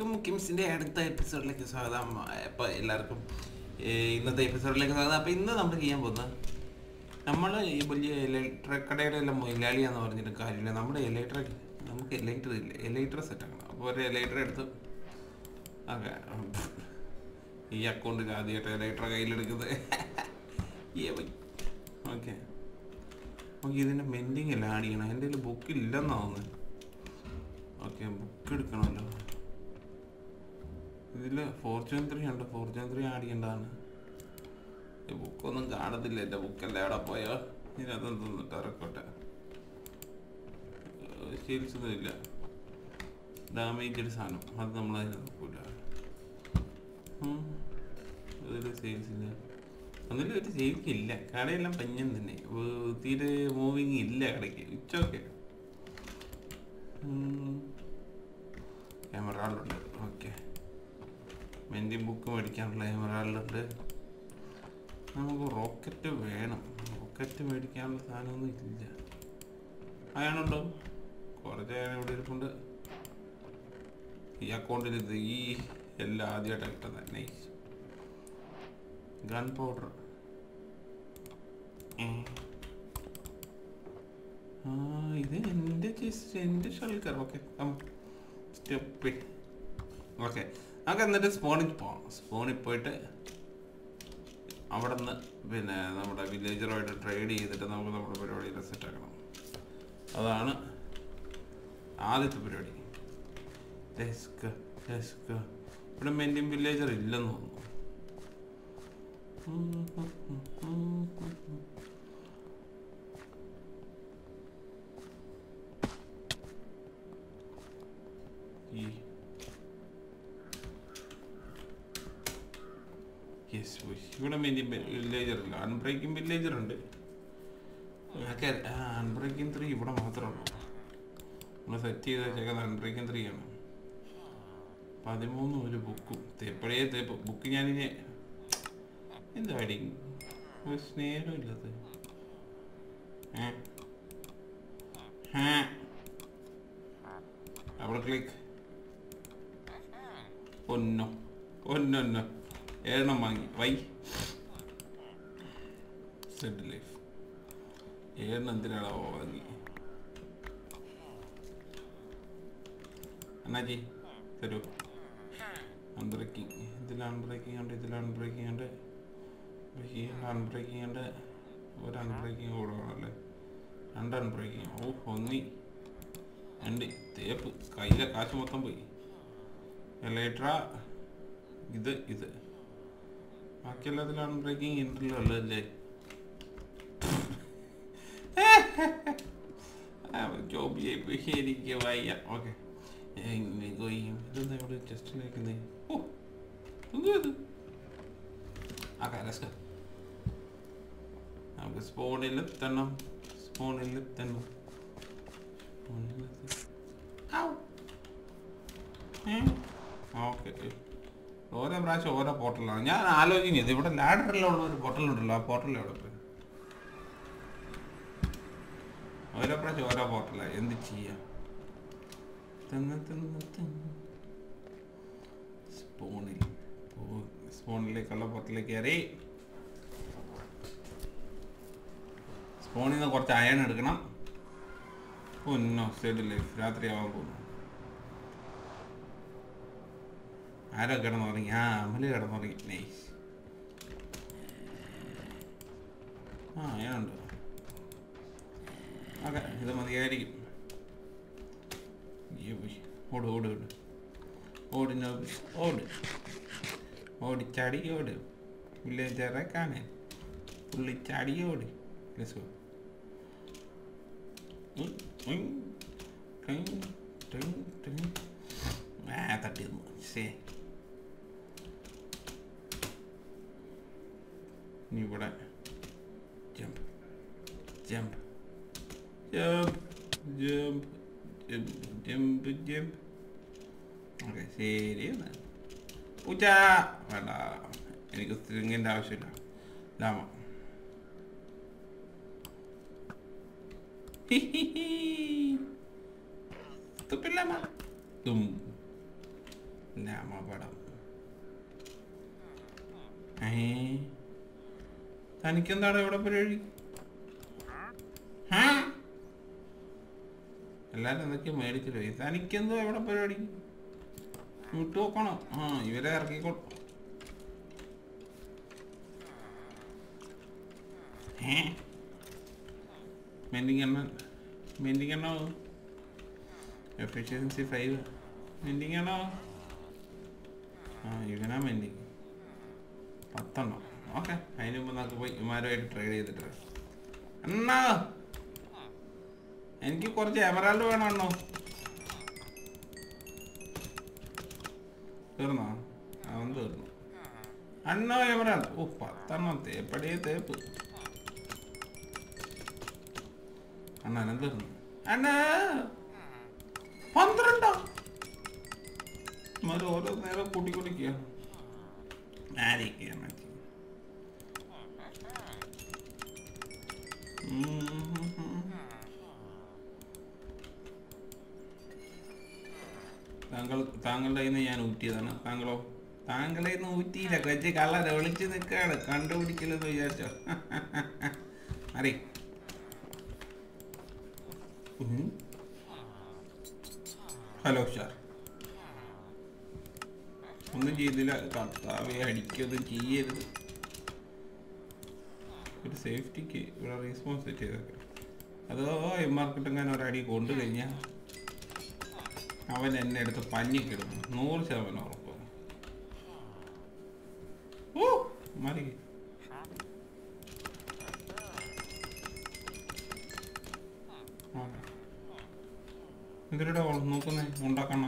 എല്ലാവർക്കും കിംസിന്റെ അടുത്ത എപ്പിസോഡിലേക്ക് സ്വാഗതം അപ്പോൾ എല്ലാവർക്കും ഏ, ഇന്നത്തെ എപ്പിസോഡിലേക്ക് സ്വാഗതം അപ്പോൾ ഇന്ന് നമ്മൾ ചെയ്യാൻ പോകുന്നത് നമ്മൾ ഈ വലിയ ഇലക്ട്രിക് കടയുടെ എല്ലാം മൊയിലാളിയാന്ന് പറഞ്ഞിട്ട് കാര്യമില്ല നമ്മുടെ ഇലക്ട്രിക് നമുക്ക് ഇലക്ട്രിക് ഇല്ല ഇലക്ട്രിക് സെറ്റ് ആക്കണം അപ്പോൾ ഒരു ഇലക്ട്രിക് എടുത്ത് ഓക്കെ ഈ അക്കൗണ്ടിൽ ആദ്യമായിട്ട് ഇലക്ട്രിക് കയ്യിലെടുക്കുന്നത് ഓക്കെ നമുക്ക് ഇതിൻ്റെ മെൻഡിങ് എല്ലാം ആഡ് ചെയ്യണം എൻ്റെ കയ്യിൽ ബുക്ക് ഇല്ലെന്നാ തോന്നുന്നത് ഓക്കെ ബുക്ക് എടുക്കണമല്ലോ ഇതിൽ ഫോർച്യൂൺ ത്രീ ഉണ്ട് ഫോർച്യൂൺ ത്രീ ആഡ് ചെയ്യേണ്ടതാണ് ഈ ബുക്കൊന്നും കാണത്തില്ല എൻ്റെ ബുക്കെല്ലാം എവിടെ പോയോ ഇതിനകത്ത് തന്നിട്ട് ഇറക്കോട്ടെ സെയിൽസ് ഒന്നും ഇല്ല ഡാമേജഡ് സാധനം അത് നമ്മൾ അതിന് നോക്കൂല അതിൽ സെയിൽസ് ഇല്ല ഒന്നിലും ഒരു സെയിൽസ് ഇല്ല കടയെല്ലാം പഞ്ഞം തന്നെ ഏർ തീരെ മൂവിങ് ഇല്ല കടയ്ക്ക് ഉച്ചയൊക്കെ എമറാൾഡുണ്ട് ഓക്കെ മെൻറ്റി ബുക്ക് മേടിക്കാനുള്ള എമറാൾഡുണ്ട് നമുക്ക് റോക്കറ്റ് വേണം റോക്കറ്റ് മേടിക്കാനുള്ള സാധനമൊന്നും ഇല്ല അയാളുണ്ടോ കുറച്ച് അയാൾ ഇവിടെ ഇരിപ്പുണ്ട് ഈ അക്കൗണ്ടിൽ ഇത് ഈ എല്ലാം ആദ്യമായിട്ട് കിട്ടുന്നത് നൈസ് ഗൺ പൗഡർ ആ ഇത് എൻ്റെ ചെസ്റ്റ് എൻ്റെ ഷൾക്കർ ഓക്കെ സ്റ്റെപ്പ് ഓക്കെ നമുക്ക് എന്നിട്ട് സ്പോണിൽ പോവാം സ്പോണിൽ പോയിട്ട് അവിടെ നിന്ന് പിന്നെ നമ്മുടെ വില്ലേജറുമായിട്ട് ട്രേഡ് ചെയ്തിട്ട് നമുക്ക് നമ്മുടെ പരിപാടിയിൽ സെറ്റ് ആക്കണം അതാണ് ആദ്യത്തെ പരിപാടി ഡെസ്ക് ഡെസ്ക് ഇവിടെ മെൻറ്റിൻ വില്ലേജർ ഇല്ലെന്ന് തോന്നുന്നു ഈ യെസ് ഇവിടെ മെയിൻ വില്ലേജർ ഇല്ല അൺബ്രേക്കിംഗ് വില്ലേജർ ഉണ്ട് അൺബ്രേക്കിംഗ് ത്രീ ഇവിടെ മാത്രമേ ഉള്ളൂ നമ്മൾ സെറ്റ് ചെയ്ത് വെച്ചേക്കുന്നത് അൺബ്രേക്കിംഗ് ത്രീ ആണ് പതിമൂന്ന് ഒരു ബുക്കും തേപ്പഴേ തേപ്പ് ബുക്ക് ഞാനിനി എന്താ അടി ഒരു സ്നേഹമില്ലത് ഏ ഏ അവിടെ ക്ലിക്ക് ഒന്നോ ഒന്നൊന്നോ ഏഴെണ്ണം വാങ്ങി വൈ സെഡ് ലൈഫ് ഏഴെണ്ണം എന്തിനാണോ വാങ്ങി അണ്ണാജി തരൂ അൺബ്രേക്കിംഗ് ഇതിൽ അൺബ്രേക്കിംഗ് ഉണ്ട് ഇതിൽ അൺബ്രേക്കിംഗ് ഉണ്ട് ഈ അൺബ്രേക്കിംഗ് ഉണ്ട് ഒരു അൺബ്രേക്കിംഗ് കൂടെ വേണമല്ലേ രണ്ട് അൺബ്രേക്കിംഗ് ഓ ഒന്നി രണ്ട് തേപ്പ് കയ്യിലെ കാശ് മൊത്തം പോയി എലൈട്ര ഇത് ഇത് ബാക്കി എല്ലാത്തിലും അൺബ്രേക്കിംഗ് ഉണ്ടല്ലോ അല്ലേ ജോബ് ചെയ്യിപ്പിക്കുക എനിക്ക് വയ്യ ഓക്കെ ഇതെന്താ ഇവിടെ ജസ്റ്റിലേക്കുന്നേ ഓ എന്തുവാ ഇത് ഓക്കെ ലെറ്റ്സ് നമുക്ക് സ്പോണിൽ എത്തണം സ്പോണിൽ എത്തണം ഓക്കെ ഓരോ പ്രാവശ്യം ഓരോ പോർട്ടലാണ് ഞാൻ ആലോചിക്കുന്നത് ഇവിടെ ലാഡറിലുള്ള ഒരു പോർട്ടലുണ്ടല്ലോ ആ പോർട്ടൽ എവിടെ പോയി ഓരോ പ്രാവശ്യം ഓരോ പോർട്ടലാണ് എന്ത് ചെയ്യാം സ്പൂണിൽ സ്പൂണിലേക്കുള്ള പോർട്ടലിലേക്ക് കയറി സ്പൂണിൽ നിന്ന് കുറച്ച് അയൺ എടുക്കണം ഒന്നോ സൈഡ് ലൈഫ് രാത്രിയാവാൻ പോകുന്നു ആരോ കിടന്നുറങ്ങി ആ അമല് കിടന്നുറങ്ങി നൈസ് ആ അയാളുണ്ട് ഓക്കെ ഇത് മതിയായിരിക്കും അയ്യോ പോയി. ഓട് ഓട് ഓട് ഓട് നോബ് ഓട് ഓടിച്ചാടി ഓട് വില്ലേജറെ കാണാൻ പുള്ളിച്ചാടി ഓട് ലെറ്റ്സ് ഗോ ആ തട്ടിയിരുന്നു ശേ ഇനി ഇവിടെ jump jump jump jump jump jump okay ശരി എന്നാ പൂച്ച വേണ്ട എനിക്ക് സ്ട്രിങ്ങിൻ്റെ ആവശ്യമില്ല ലാമ തുപ്പില്ലമ്മ തും രാമപടം ഏ തനിക്കെന്താണ് ഇവിടെ പരിപാടി ആ? എല്ലാരും എന്തൊക്കെയോ മേടിച്ചിട്ട് പോയി തനിക്കെന്തോ എവിടെ പരിപാടി വിട്ടു നോക്കണം ആ ഇവരെ ഇറക്കിക്കോ ഏ മെൻഡിങ് എണ്ണ മെൻഡിങ് എണ്ണോ എഫിഷ്യൻസി ഫൈവ് മെൻഡിങ് ആണോ ആ ഇവനാ മെൻഡിങ് പത്തെണ്ണം ഓക്കെ അതിന് മുമ്പ് നമുക്ക് പോയി ഇമാരുമായിട്ട് ട്രേഡ് ചെയ്തിട്ട് അണ്ണാ എനിക്ക് കുറച്ച് എമറാൾഡ് വേണം അണ്ണോ തീർന്നോ അവൻ തീർന്നു അണ്ണോ എമറാൾഡ് ഓ പത്തെണ്ണം തേപ്പടിയെ തേപ്പ് അണ്ണനും തീർന്നു അണ്ണാ പന്ത്രണ്ടോ ഇമാര് ഓരോ നേരം കൂട്ടി കുടിക്കുക ആരൊക്കെയാണ് താങ്കൾ താങ്കളുടെ കയ്യിൽ നിന്ന് ഞാൻ ഊറ്റിയതാണ് താങ്കളോ താങ്കളെ നിന്ന് ഊറ്റിയില്ല കൊച്ചു കള്ളരെ വിളിച്ച് നിൽക്കാണ് കണ്ടുപിടിക്കില്ലെന്ന് വിചാരിച്ചോ അറി ഹലോ സാർ ഒന്നും ചെയ്തില്ല കർത്താവെ അടിക്കൊന്നും ചെയ്യരുത് ഒരു സേഫ്റ്റിക്ക് ഇവിടെ റീസ്പോൺസ് സെറ്റ് ചെയ്തൊക്കെ അതോ എം മാർക്കറ്റെങ്ങാൻ ഒരടി കൊണ്ടു കഴിഞ്ഞാൽ അവൻ എന്നെ എടുത്ത് പഞ്ഞിക്കിടും നൂറ് ശതമാനം ഉറപ്പ് ഓ മറി എന്തിനാ നോക്കുന്നേ ഉണ്ടാക്കണ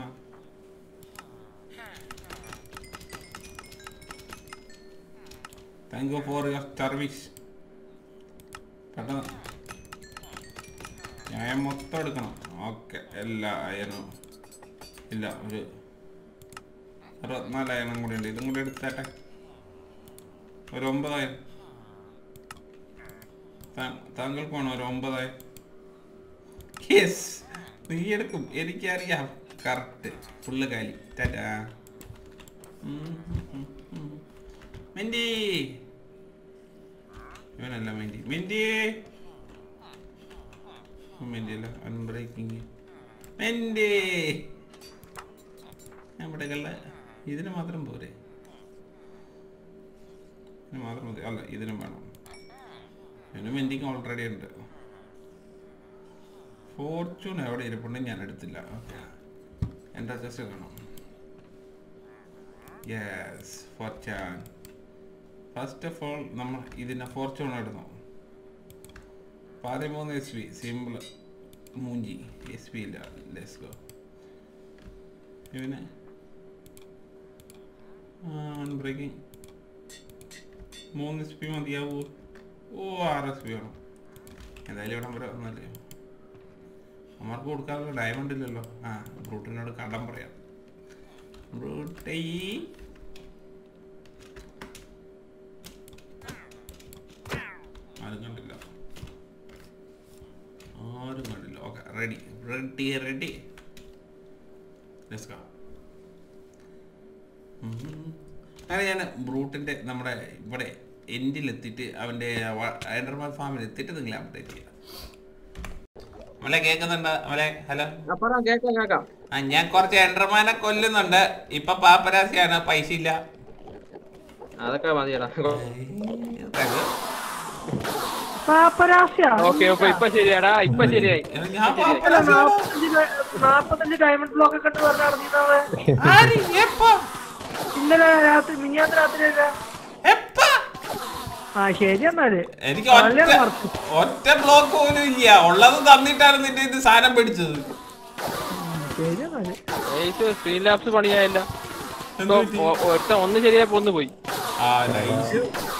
thank you for your service പെട്ടെന്ന് ന്യായം മൊത്തം എടുക്കണം ഓക്കെ എല്ലാ അയനും ഇല്ല ഒരു അറുപത്തിനാല് അയണം കൂടി ഉണ്ട് ഇതും കൂടി എടുത്തേട്ടെ ഒരു ഒമ്പതായിരം താങ്കൾക്ക് വേണം ഒരു ഒമ്പതായിരം യെസ് നീ എടുക്കും എനിക്കറിയാം കറക്റ്റ് ഫുള്ള് കാലി ടാറ്റാ മെൻഡി ഇവനല്ല മെൻഡി മെൻഡി മെൻഡി അല്ല അൺബ്രേക്കിംഗ് മെൻഡി നമ്മുടെ കള്ള ഇതിന് മാത്രം പോരെ ഇതിന് മാത്രം മതി അല്ല ഇതിനും വേണം ഇതിന് മെൻഡിങ് ഓൾറെഡി ഉണ്ട് ഫോർച്യൂൺ എവിടെ ഇരിപ്പുണ്ട് ഞാൻ എടുത്തില്ല ഓക്കെ എൻ്റെ ജസ്റ്റ് കാണാം yes fortune first of all നമ്മൾ ഇതിനെ ഫോർച്യൂൺ ഇടുന്നു പതിമൂന്ന് എസ് പി സിമ്പിൾ മൂഞ്ചി എസ് പി ഇല്ല ലെസ് ഗോ ഇവന് ബ്രേക്കിംഗ് മൂന്ന് എസ് പി മതിയാവൂ ഓ ആറ് എസ് പി വേണം എന്തായാലും ഇവിടം വരെ ഒന്നല്ലേ അമ്മർക്ക് കൊടുക്കാനുള്ള ഡയമണ്ട് ഇല്ലല്ലോ ആ ബ്രൂട്ടിനോട് കടം പറയാം ബ്രൂട്ടൈ ആരും കണ്ടില്ല ആരും കണ്ടില്ല ഓക്കെ റെഡി റെഡി റെഡി ലെസ്ക അങ്ങനെ ഞാൻ ബ്രൂട്ടിൻ്റെ നമ്മുടെ ഇവിടെ എൻഡിലെത്തിയിട്ട് അവൻ്റെ ഹൈദരാബാദ് ഫാമിൽ എത്തിയിട്ട് നിങ്ങളെ അപ്ഡേറ്റ് ചെയ്യാം നമ്മളെ കേൾക്കുന്നുണ്ട് നമ്മളെ ഹലോ അപ്പറ കേക്കാം കേക്കാം ആ ഞാൻ കുറച്ച് എൻഡർമാനെ കൊല്ലുന്നുണ്ട് ഇപ്പൊ പാപ്പരാശിയാണ് പൈസ ഇല്ല അതൊക്കെ മതിയടാ പാപ്പരാശിയാണ് ഓക്കെ ഓക്കെ ഇപ്പൊ ശരിയാടാ ഇപ്പൊ ശരിയായി ഞാൻ പാപ്പരാശി നാപ്പത്തഞ്ച് ഡയ- നാപ്പത്തഞ്ച് ഡയമണ്ട് ബ്ലോക്ക് ഒക്കെ ഇട്ട് പറഞ്ഞ നടന്നിരുന്നത് ആര്? എപ്പോ? ഇന്നലെ രാത്രി മിനിയാത്ത രാത്രി അല്ലേ? എപ്പോ? ആ ശരി എന്നാല് എനിക്ക് നല്ല ഒറ്റ മാർക്ക്. ഒറ്റ ബ്ലോക്ക് പോലും ഇല്ല ഉള്ളത് തന്നിട്ടാണ് നിന്റെ ഇത് സാധനം പിടിച്ചത് ശരി എന്നാല് സ്ക്രീൻ ലാപ്സ് പണിയായില്ല എന്ത് പറ്റി? ഒറ്റ ഒന്ന് ശരിയായപ്പോ ഒന്ന് പോയി ആ നൈസ്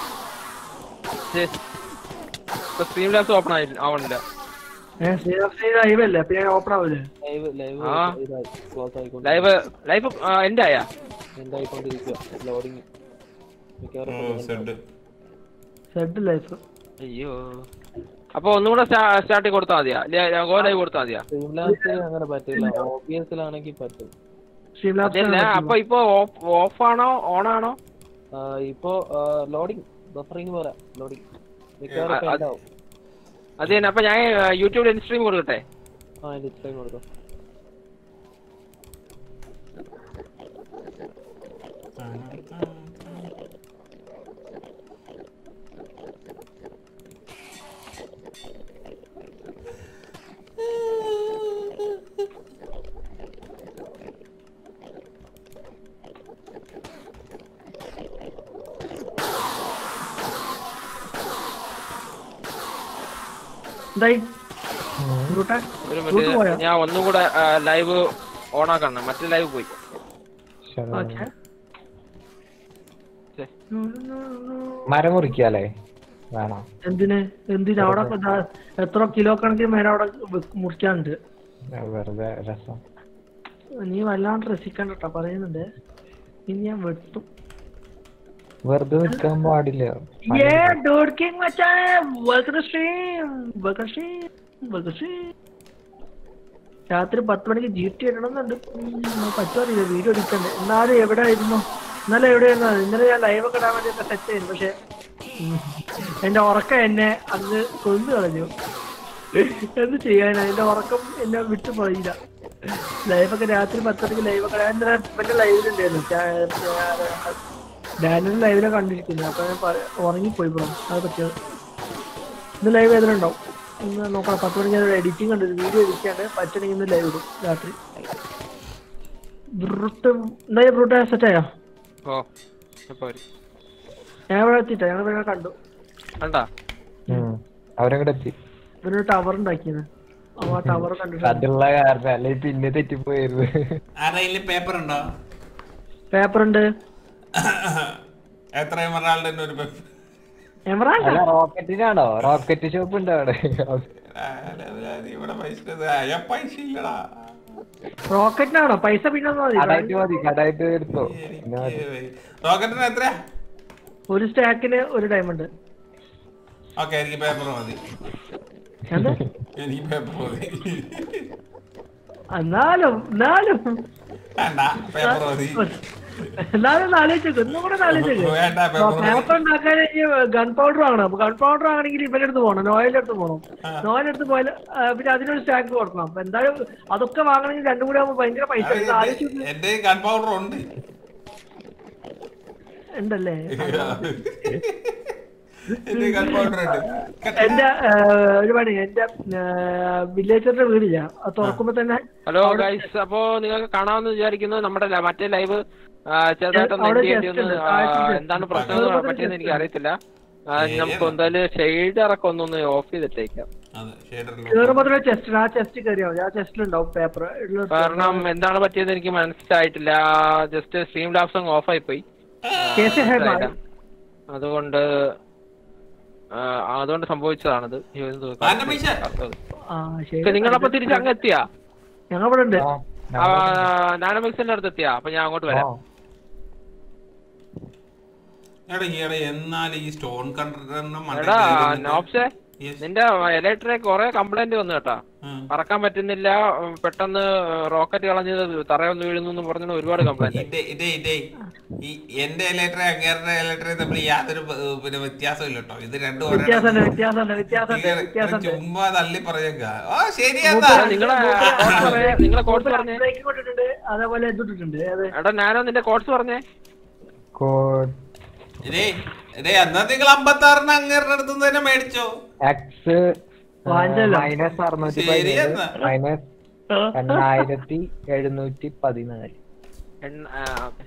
ഇപ്പൊ സ്ക്രീൻ ലാപ്സ് ഓപ്പൺ ആയി ആവണില്ല ലൈവ് അല്ലേ അപ്പൊ ഞാൻ ഓപ്പൺ ആവൂലേ ലൈവ് ലൈവ് ആ. ഇതായി ക്ലോസ് ആയിക്കൊണ്ട് ലൈവ് ലൈവ് എന്റെ ആയാ എന്തായിക്കൊണ്ടിരിക്കുക ലോഡിങ് ഓ മിക്കവാറും സെഡ് സെഡ് ലൈഫ് അയ്യോ അപ്പൊ ഒന്നും കൂടെ സ്റ്റാർട്ട് കൊടുത്താൽ മതിയാ ഗോ ലൈവ് കൊടുത്താൽ മതിയാ സ്ട്രീംലാൻസിൽ അങ്ങനെ പറ്റില്ല ഓബിയസിലാണെങ്കിൽ പറ്റും സ്ട്രീം അതല്ല അപ്പൊ ഇപ്പൊ ഓഫ് ആണോ ഓൺ ആണോ ആ, ഇപ്പോ ലോഡിങ് ബഫറിങ് പോലെ ലോഡിങ് ആ, മിക്കവാറും അത് ഫെയിൽഡ് ആവും അത് തന്നെ അപ്പൊ ഞാൻ യൂട്യൂബിൽ ഇൻസ്ട്രീം കൊടുക്കട്ടെ ആ അതിന്റെ ഇത്രയും കൊടുക്കും എന്തായി ബ്രൂട്ടാ ഒരു ബ്രൂട്ട് പോയോ മിനിറ്റ് ഞാൻ ഒന്നും കൂടെ ലൈവ് ഓൺ ആക്കണം മറ്റേ ലൈവ് പോയി ഓക്കെ ഛെ. മരം മുറിക്കാല്ലേ വേണം എന്തിന് എന്തിന് അവിടെ ഇപ്പൊ ദാ എത്ര കിലോ കണക്കിന് മേലെ അവിടെ വെ- മുറിക്കാനുണ്ട് വെറുതെ രസം നീ വല്ലാണ്ട് രസിക്കണ്ട കേട്ടോ പറയുന്നുണ്ട് ഇനി ഞാൻ വെട്ടും വെറുതെ നിൽക്കാൻ പാടില്ല ഏ ഡോഡ് കിങ് മച്ചാനെ welcome stream welcome stream welcome stream രാത്രി പത്ത് മണിക്ക് ജി ടി ഇടണമെന്നുണ്ട് പറ്റുമറിയില്ല വീഡിയോ എടുക്കണ്ടേ എന്നാലും എവിടെ ആയിരുന്നു ഇന്നലെ എവിടെയായിരുന്നു ഇന്നലെ ഞാൻ ലൈവ് ഒക്കെ ഇടാൻ വേണ്ടി സെറ്റ് ചെയ്തു പക്ഷെ ഉം, എന്റെ ഉറക്കം എന്നെ അന്ന് കൊന്നു കളഞ്ഞു എന്ത് ചെയ്യാനാ എന്റെ ഉറക്കം എന്നെ വിട്ടു പോയില്ല ലൈവൊക്കെ രാത്രി പത്ത് മണിക്ക് ലൈവൊക്കെ ഞാൻ ഇന്നലെ എന്റെ ലൈവിലുണ്ടായിരുന്നു ഡാനിയൽ ലൈവിലെ കണ്ടിരിക്കുന്നു അപ്പൊ ഞാൻ പ- ഉറങ്ങിപ്പോയി ബ്രോ അത് പറ്റിയത് ഇന്ന് ലൈവ് ഏതിലുണ്ടാവും ഇന്ന് നോക്കണം പത്ത് മണിക്ക് എഡിറ്റിംഗ് ഉണ്ട് വീഡിയോ എഡിറ്റാണ്ട് പറ്റണമെങ്കിൽ ഇന്ന് ലൈവ് ഇടും രാത്രി ബ്രൂട്ട് എന്തായാലും ബ്രൂട്ട് സെറ്റായോ ഓ ഇപ്പൊ വരും ഞാൻ ഇവിടെ എത്തിയിട്ടാ ഞങ്ങൾ ഇവിടെ കണ്ടു കണ്ടാ അവരങ്ങടെ എത്തി ഇവരൊരു ടവർ ഉണ്ടാക്കിയത് അപ്പൊ ആ ടവർ കണ്ടിട്ട് അതുള്ള കാരണം അല്ലെങ്കിൽ പിന്നെ തെറ്റിപ്പോയിരുന്നു ആരെങ്കിലും പേപ്പർ ഉണ്ടോ പേപ്പർ ഉണ്ട് എത്ര എമറാൾഡ് ഒരു പേപ്പർ എമറാൾഡ് അല്ല റോക്കറ്റിനാണോ റോക്കറ്റ് ഷോപ്പ് ഉണ്ട് അവിടെ ഇവിടെ പൈസ അയ്യ പൈസ ഇല്ലടാ റോക്കറ്റിനാണോ പൈസ പിന്നെ തന്നാ മതി. കടായിട്ട് മതി കടായിട്ട് എടുത്തോ പിന്നെ മതി. റോക്കറ്റിന് എത്രയാ ഒരു സ്റ്റാക്കിന് ഒരു ഡയമണ്ട് ഓക്കെ എനിക്ക് പേപ്പർ മതി എന്ത് എനിക്ക് പേപ്പർ മതി എന്നാലും എന്നാലും വേണ്ട പേപ്പർ മതി എന്നാലും ആലോചിച്ചു ഒന്നും കൂടെ ആലോചിച്ചു വേണ്ട പേപ്പർ മതി പേപ്പർ ഉണ്ടാക്കാൻ ഗൺ പൗഡർ വാങ്ങണം ഗൺ പൗഡർ ആണെങ്കിൽ ഇവന്റെ അടുത്ത് പോകണം നോയലിന്റെ അടുത്ത് പോകണം നോയലിന്റെ അടുത്ത് പോയാൽ പിന്നെ അതിനൊരു സ്റ്റാക്ക് കൊടുക്കണം അപ്പൊ എന്തായാലും അതൊക്കെ വാങ്ങണമെങ്കിൽ രണ്ടും കൂടെ ആകുമ്പോൾ ഭയങ്കര പൈസ ഇത് ആലോചിച്ച് നോക്ക്. എന്റെ ഗൺ പൗഡർ ഉണ്ട് ഉണ്ടല്ലേ എന്റെ ഗൺ പൗഡർ ഉണ്ട് എന്റെ ആ, ഒരു പണി എന്റെ വില്ലേജറിന്റെ വീടില്ല അത് തുറക്കുമ്പോ തന്നെ ഹലോ ഗൈസ് അപ്പോ നിങ്ങൾക്ക് കാണാമെന്ന് വിചാരിക്കുന്നു നമ്മുടെ ല- മറ്റേ ലൈവ് ചെറുതായിട്ടൊന്ന് അവിടെ end ചെയ്യേണ്ടി just വന്നു ഉണ്ട്. ആ, താഴത്ത് just എന്താണ് ഉണ്ട്. പ്രശ്നം അതുപോലെ പറ്റിയെന്ന് just എനിക്ക് അറിയത്തില്ല ആ, ഏതാ? നമുക്ക് എന്തായാലും ഷെയ്ഡർ ഒക്കെ ഒന്നൊന്ന് ഓഫ് ചെയ്തിട്ടേക്കാം അതെ ഷേഡറിൽ കേറുമ്പോ തന്നെ ചെസ്റ്റ് ആ ചെസ്റ്റ് കയറിയാൽ മതി ആ ചെസ്റ്റിലുണ്ടാവും പേപ്പർ കാരണം എന്താണ് പറ്റിയത് എനിക്ക് മനസ്സിലായിട്ടില്ല ജസ്റ്റ് സ്ട്രീം ലാപ്സ് അങ്ങ് ഓഫായി പോയി കേസ് ഹെഡ് മനസ്സിലായില്ല. അതുകൊണ്ട് ആ, അതുകൊണ്ട് സംഭവിച്ചതാണത് അയ്യോ, എന്ത് ആന്റെ പൈസ? ആ ശരി നിങ്ങളപ്പോ തിരിച്ചങ്ങ് എത്തിയാ ഞങ്ങൾ ഇവിടെ ഉണ്ട് ആ, നാനോമിക്സിന്റെ അടുത്ത് എത്തിയാ അപ്പൊ ഞാൻ അങ്ങോട്ട് ആ. വരാം എടാ ഈയിടെ എന്നാലും ഈ സ്റ്റോൺ കണ്ടെണ്ണം എടാ നോപ്സേ നിന്റെ ഇലക്ട്രിക് കുറെ കംപ്ലൈന്റ് വന്നു കേട്ടാ പറക്കാൻ പറ്റുന്നില്ല ഉം, പെട്ടെന്ന് റോക്കറ്റ് കളഞ്ഞത് തറയൊന്ന് വീഴുന്നു എന്ന് പറഞ്ഞു ഒരുപാട് കംപ്ലൈന്റ് ഇതേ ഇതേ ഇതേ ഈ എന്റെ ഇലക്ട്രി അങ്ങേരുടെ ഇലക്ട്രി തമ്മിൽ യാതൊരു ബ- പിന്നെ വ്യത്യാസമില്ല കേട്ടോ ഇത് രണ്ടും ഒരേ വ്യത്യാസമുണ്ട് വ്യത്യാസമുണ്ട് വ്യത്യാസമുണ്ട് ഇങ്ങനെ- വ്യത്യാസമുണ്ട് ഇങ്ങനെ ചുമ്മാ തള്ളി പറഞ്ഞേക്ക ആ ശരിയെന്നാ നിങ്ങളെ കോഴ്സ് പറഞ്ഞേ നിങ്ങളെ കോഴ്സ് പറഞ്ഞേ ബ്രേക്കിംഗ് കൊണ്ടിട്ടുണ്ട് അതേപോലെ എന്തിട്ടുണ്ട് അതെ എടാ ഞാനോ നിന്റെ കോഴ്സ് പറഞ്ഞേ കോഡ് ഇതേ ഇതേ എന്നാ നിങ്ങൾ അമ്പത്തി ആറിന് അങ്ങേരുടെ അടുത്ത് നിന്ന് തന്നെ മേടിച്ചോ എക്സ് വാഞ്ചല്ലോ. മൈനസ് അറുന്നൂറ്റി ശരി പതിനേഴ് എന്നാ. മൈനസ് എണ്ണായിരത്തി എഴുന്നൂറ്റി പതിനാല് എണ്ണ- ആ, okay.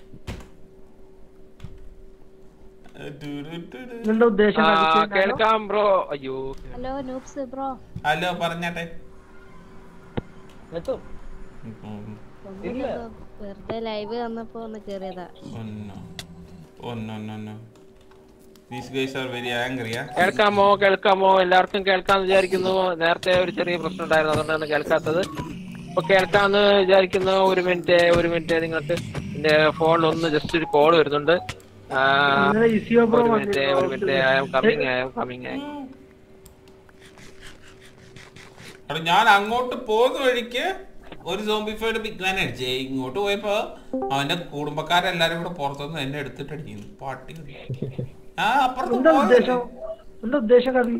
നിങ്ങളുടെ ഉദ്ദേശം ആ, എന്താ? കേൾക്കാം ബ്രോ അയ്യോ ഹലോ നൂപ്സ് ബ്രോ ഹലോ പറഞ്ഞാട്ടെ എത്തും ഒന്നുമില്ല ബ്രോ. വെറുതെ ലൈവ് വന്നപ്പോ ഒന്ന് കേറിയതാ ഒന്നോ ഒന്നൊന്നൊന്നോ these guys are very angry ആ കേൾക്കാമോ കേൾക്കാമോ എല്ലാവർക്കും കേൾക്കാന്ന് വിചാരിക്കുന്നു നേരത്തെ ഒരു ചെറിയ പ്രശ്നം ഉണ്ടായിരുന്നു അതുകൊണ്ടാണ് കേൾക്കാത്തത് ഇപ്പൊ കേൾക്കാന്ന് വിചാരിക്കുന്നു ഒരു മിനിറ്റ് ഒരു മിനിറ്റ് നിങ്ങൾക്ക് എന്റെ ഫോണിൽ ഒന്ന് ജസ്റ്റ് ഒരു കോൾ വരുന്നുണ്ട് ആ, നിങ്ങളെ ഇസിയോ ബ്രോ ഒരു മിനിറ്റ് ഒരു minute I am coming I am coming എടാ ഞാൻ അങ്ങോട്ട് പോകുന്ന വഴിക്ക് ഒരു സോംബിഫൈഡ് ബിഗ് മാൻ അടിച്ചേ ഇങ്ങോട്ട് പോയപ്പോ അവന്റെ കുടുംബക്കാരെല്ലാരും കൂടെ പുറത്തുനിന്ന് എന്നെ എടുത്തിട്ട് അടിക്കുന്നു പാട്ടി ആ അപ്പുറത്ത് എന്താ പോയതല്ലേ. ഉദ്ദേശം എന്താ ഉദ്ദേശം കവി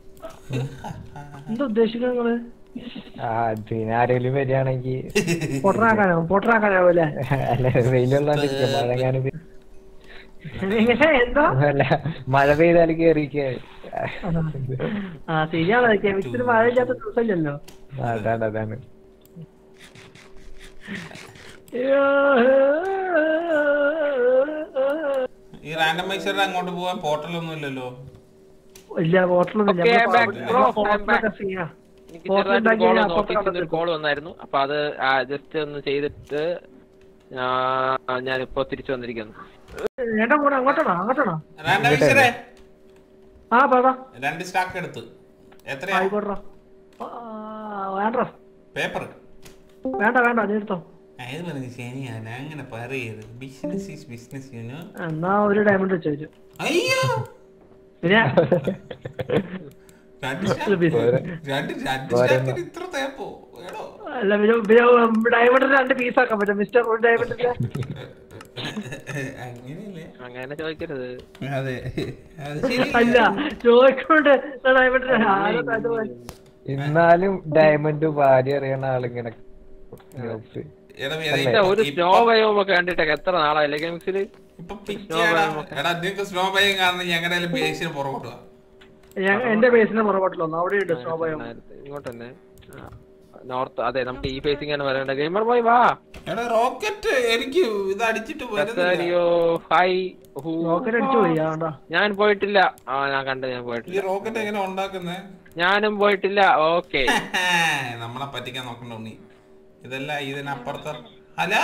എന്താ ഉദ്ദേശിക്കുന്നത് നിങ്ങള് ആ അതിന് ആരെങ്കിലും വരികയാണെങ്കിൽ പൊട്ടറാക്കാനോ പൊട്ടറാക്കാനാവോ അല്ലേ അല്ല വെയിലുള്ള മഴങ്ങാനും എങ്ങനെ എന്താ അല്ല മഴ പെയ്താൽ കേറിക്ക ആ ശരിയാണ് കെമിസ്ട്രി മഴ ഇല്ലാത്ത ദിവസമില്ലല്ലോ അതാണ് അതാണ് ഈ റാൻഡമൈസറിൽ അങ്ങോട്ട് പോകാൻ പോർട്ടലൊന്നും ഇല്ലല്ലോ ഇല്ല ഹോട്ടലൊന്നും Okay, I'm back, bro. I'm back. ഇല്ല എനിക്ക് Portal ചെറുതായിട്ട് ഉണ്ടാക്കി കോൾ ഞാൻ വന്നു അപ്പുറത്ത് ഓഫീസിൽ നിന്ന് ഒരു കണ്ടിട്ടുണ്ട്. കോൾ വന്നായിരുന്നു അപ്പൊ അത് ജസ്റ്റ് ഒന്ന് ചെയ്തിട്ട് ആ, ഞാനിപ്പോ തിരിച്ചു വന്നിരിക്കുന്നു ഏട്ടാ പോണ അങ്ങോട്ടാണോ അങ്ങോട്ടാണോ റാൻഡമൈസറെ ആ പറ രണ്ട് സ്റ്റാക്ക് എടുത്ത് എത്രയാ ആയിക്കോട്ടെ വേണ്ട പേപ്പർ വേണ്ട വേണ്ട അത് എടുത്തോ അത് പറഞ്ഞ് ശരിയാണ് അങ്ങനെ പറയരുത് ബിസിനസ് ഈസ് ബിസിനസ് യുനോ എന്നാ ഒരു ഡയമണ്ട് വെച്ച് വെച്ചു അയ്യോ പിന്നെ രണ്ട് ഇത് സ്റ്റാക്ക് business. രണ്ട് രണ്ട് ഒരെണ്ണം. സ്റ്റാക്കിന് ഇത്ര തേപ്പോ എടോ അല്ല പിന്നെ പിന്നെ ഡയമണ്ട് രണ്ട് പീസ് ആക്കാൻ പറ്റും മിസ്റ്റർ ഒരു ഡയമണ്ടിന്റെ അങ്ങനെയല്ലേ അങ്ങനെ ചോദിക്കരുത് അതെ അത് അല്ല ചോദിക്കൊണ്ട് ഡയമണ്ടിന്റെ ആരോ അത് മതി. എന്നാലും ഡയമണ്ട് ഭാര്യ അറിയണ ആളിങ്ങനെ ജോബ്സ് എടാ പക്ഷെ ഒരു സ്നോ ഭയവും ഒക്കെ കണ്ടിട്ടൊക്കെ എത്ര നാളായില്ലേ ഗെയിംസിൽ ഇപ്പൊ പിച്ചേടാ എടാ നിങ്ങൾക്ക് സ്നോ ഭയം കാരണം ഞങ്ങളുടെ ബേസിന് പുറകോട്ട് വാ ഞാൻ എന്റെ ബേസിന് പുറകോട്ടില്ല ഒന്ന് അവിടെ ഉണ്ട് സ്നോഭയം ഇങ്ങോട്ട് തന്നെ നോർത്ത് അതെ നമുക്ക് ഈ ഫേസിംഗ് തന്നെ വരേണ്ട ഗെയിമർ ബോയ് വാ എടാ റോക്കറ്റ് എനിക്ക് ഇത് അടിച്ചിട്ട് വരുന്നില്ല കസാരിയോ ഹായ് ഹൂ റോക്കറ്റ് അടിച്ചു പോയി ആണ്ടാ ഞാൻ പോയിട്ടില്ല ആ ഞാൻ കണ്ട് ഞാൻ ഈ പോയിട്ടില്ല റോക്കറ്റ് എങ്ങനെ ഉണ്ടാക്കുന്നേ ഞാനും പോയിട്ടില്ല ഓക്കെ നമ്മളെ പറ്റിക്കാൻ നോക്കണ്ട ഉണ്ണി ഇതല്ല ഇതിനപ്പുറത്ത് ഹലോ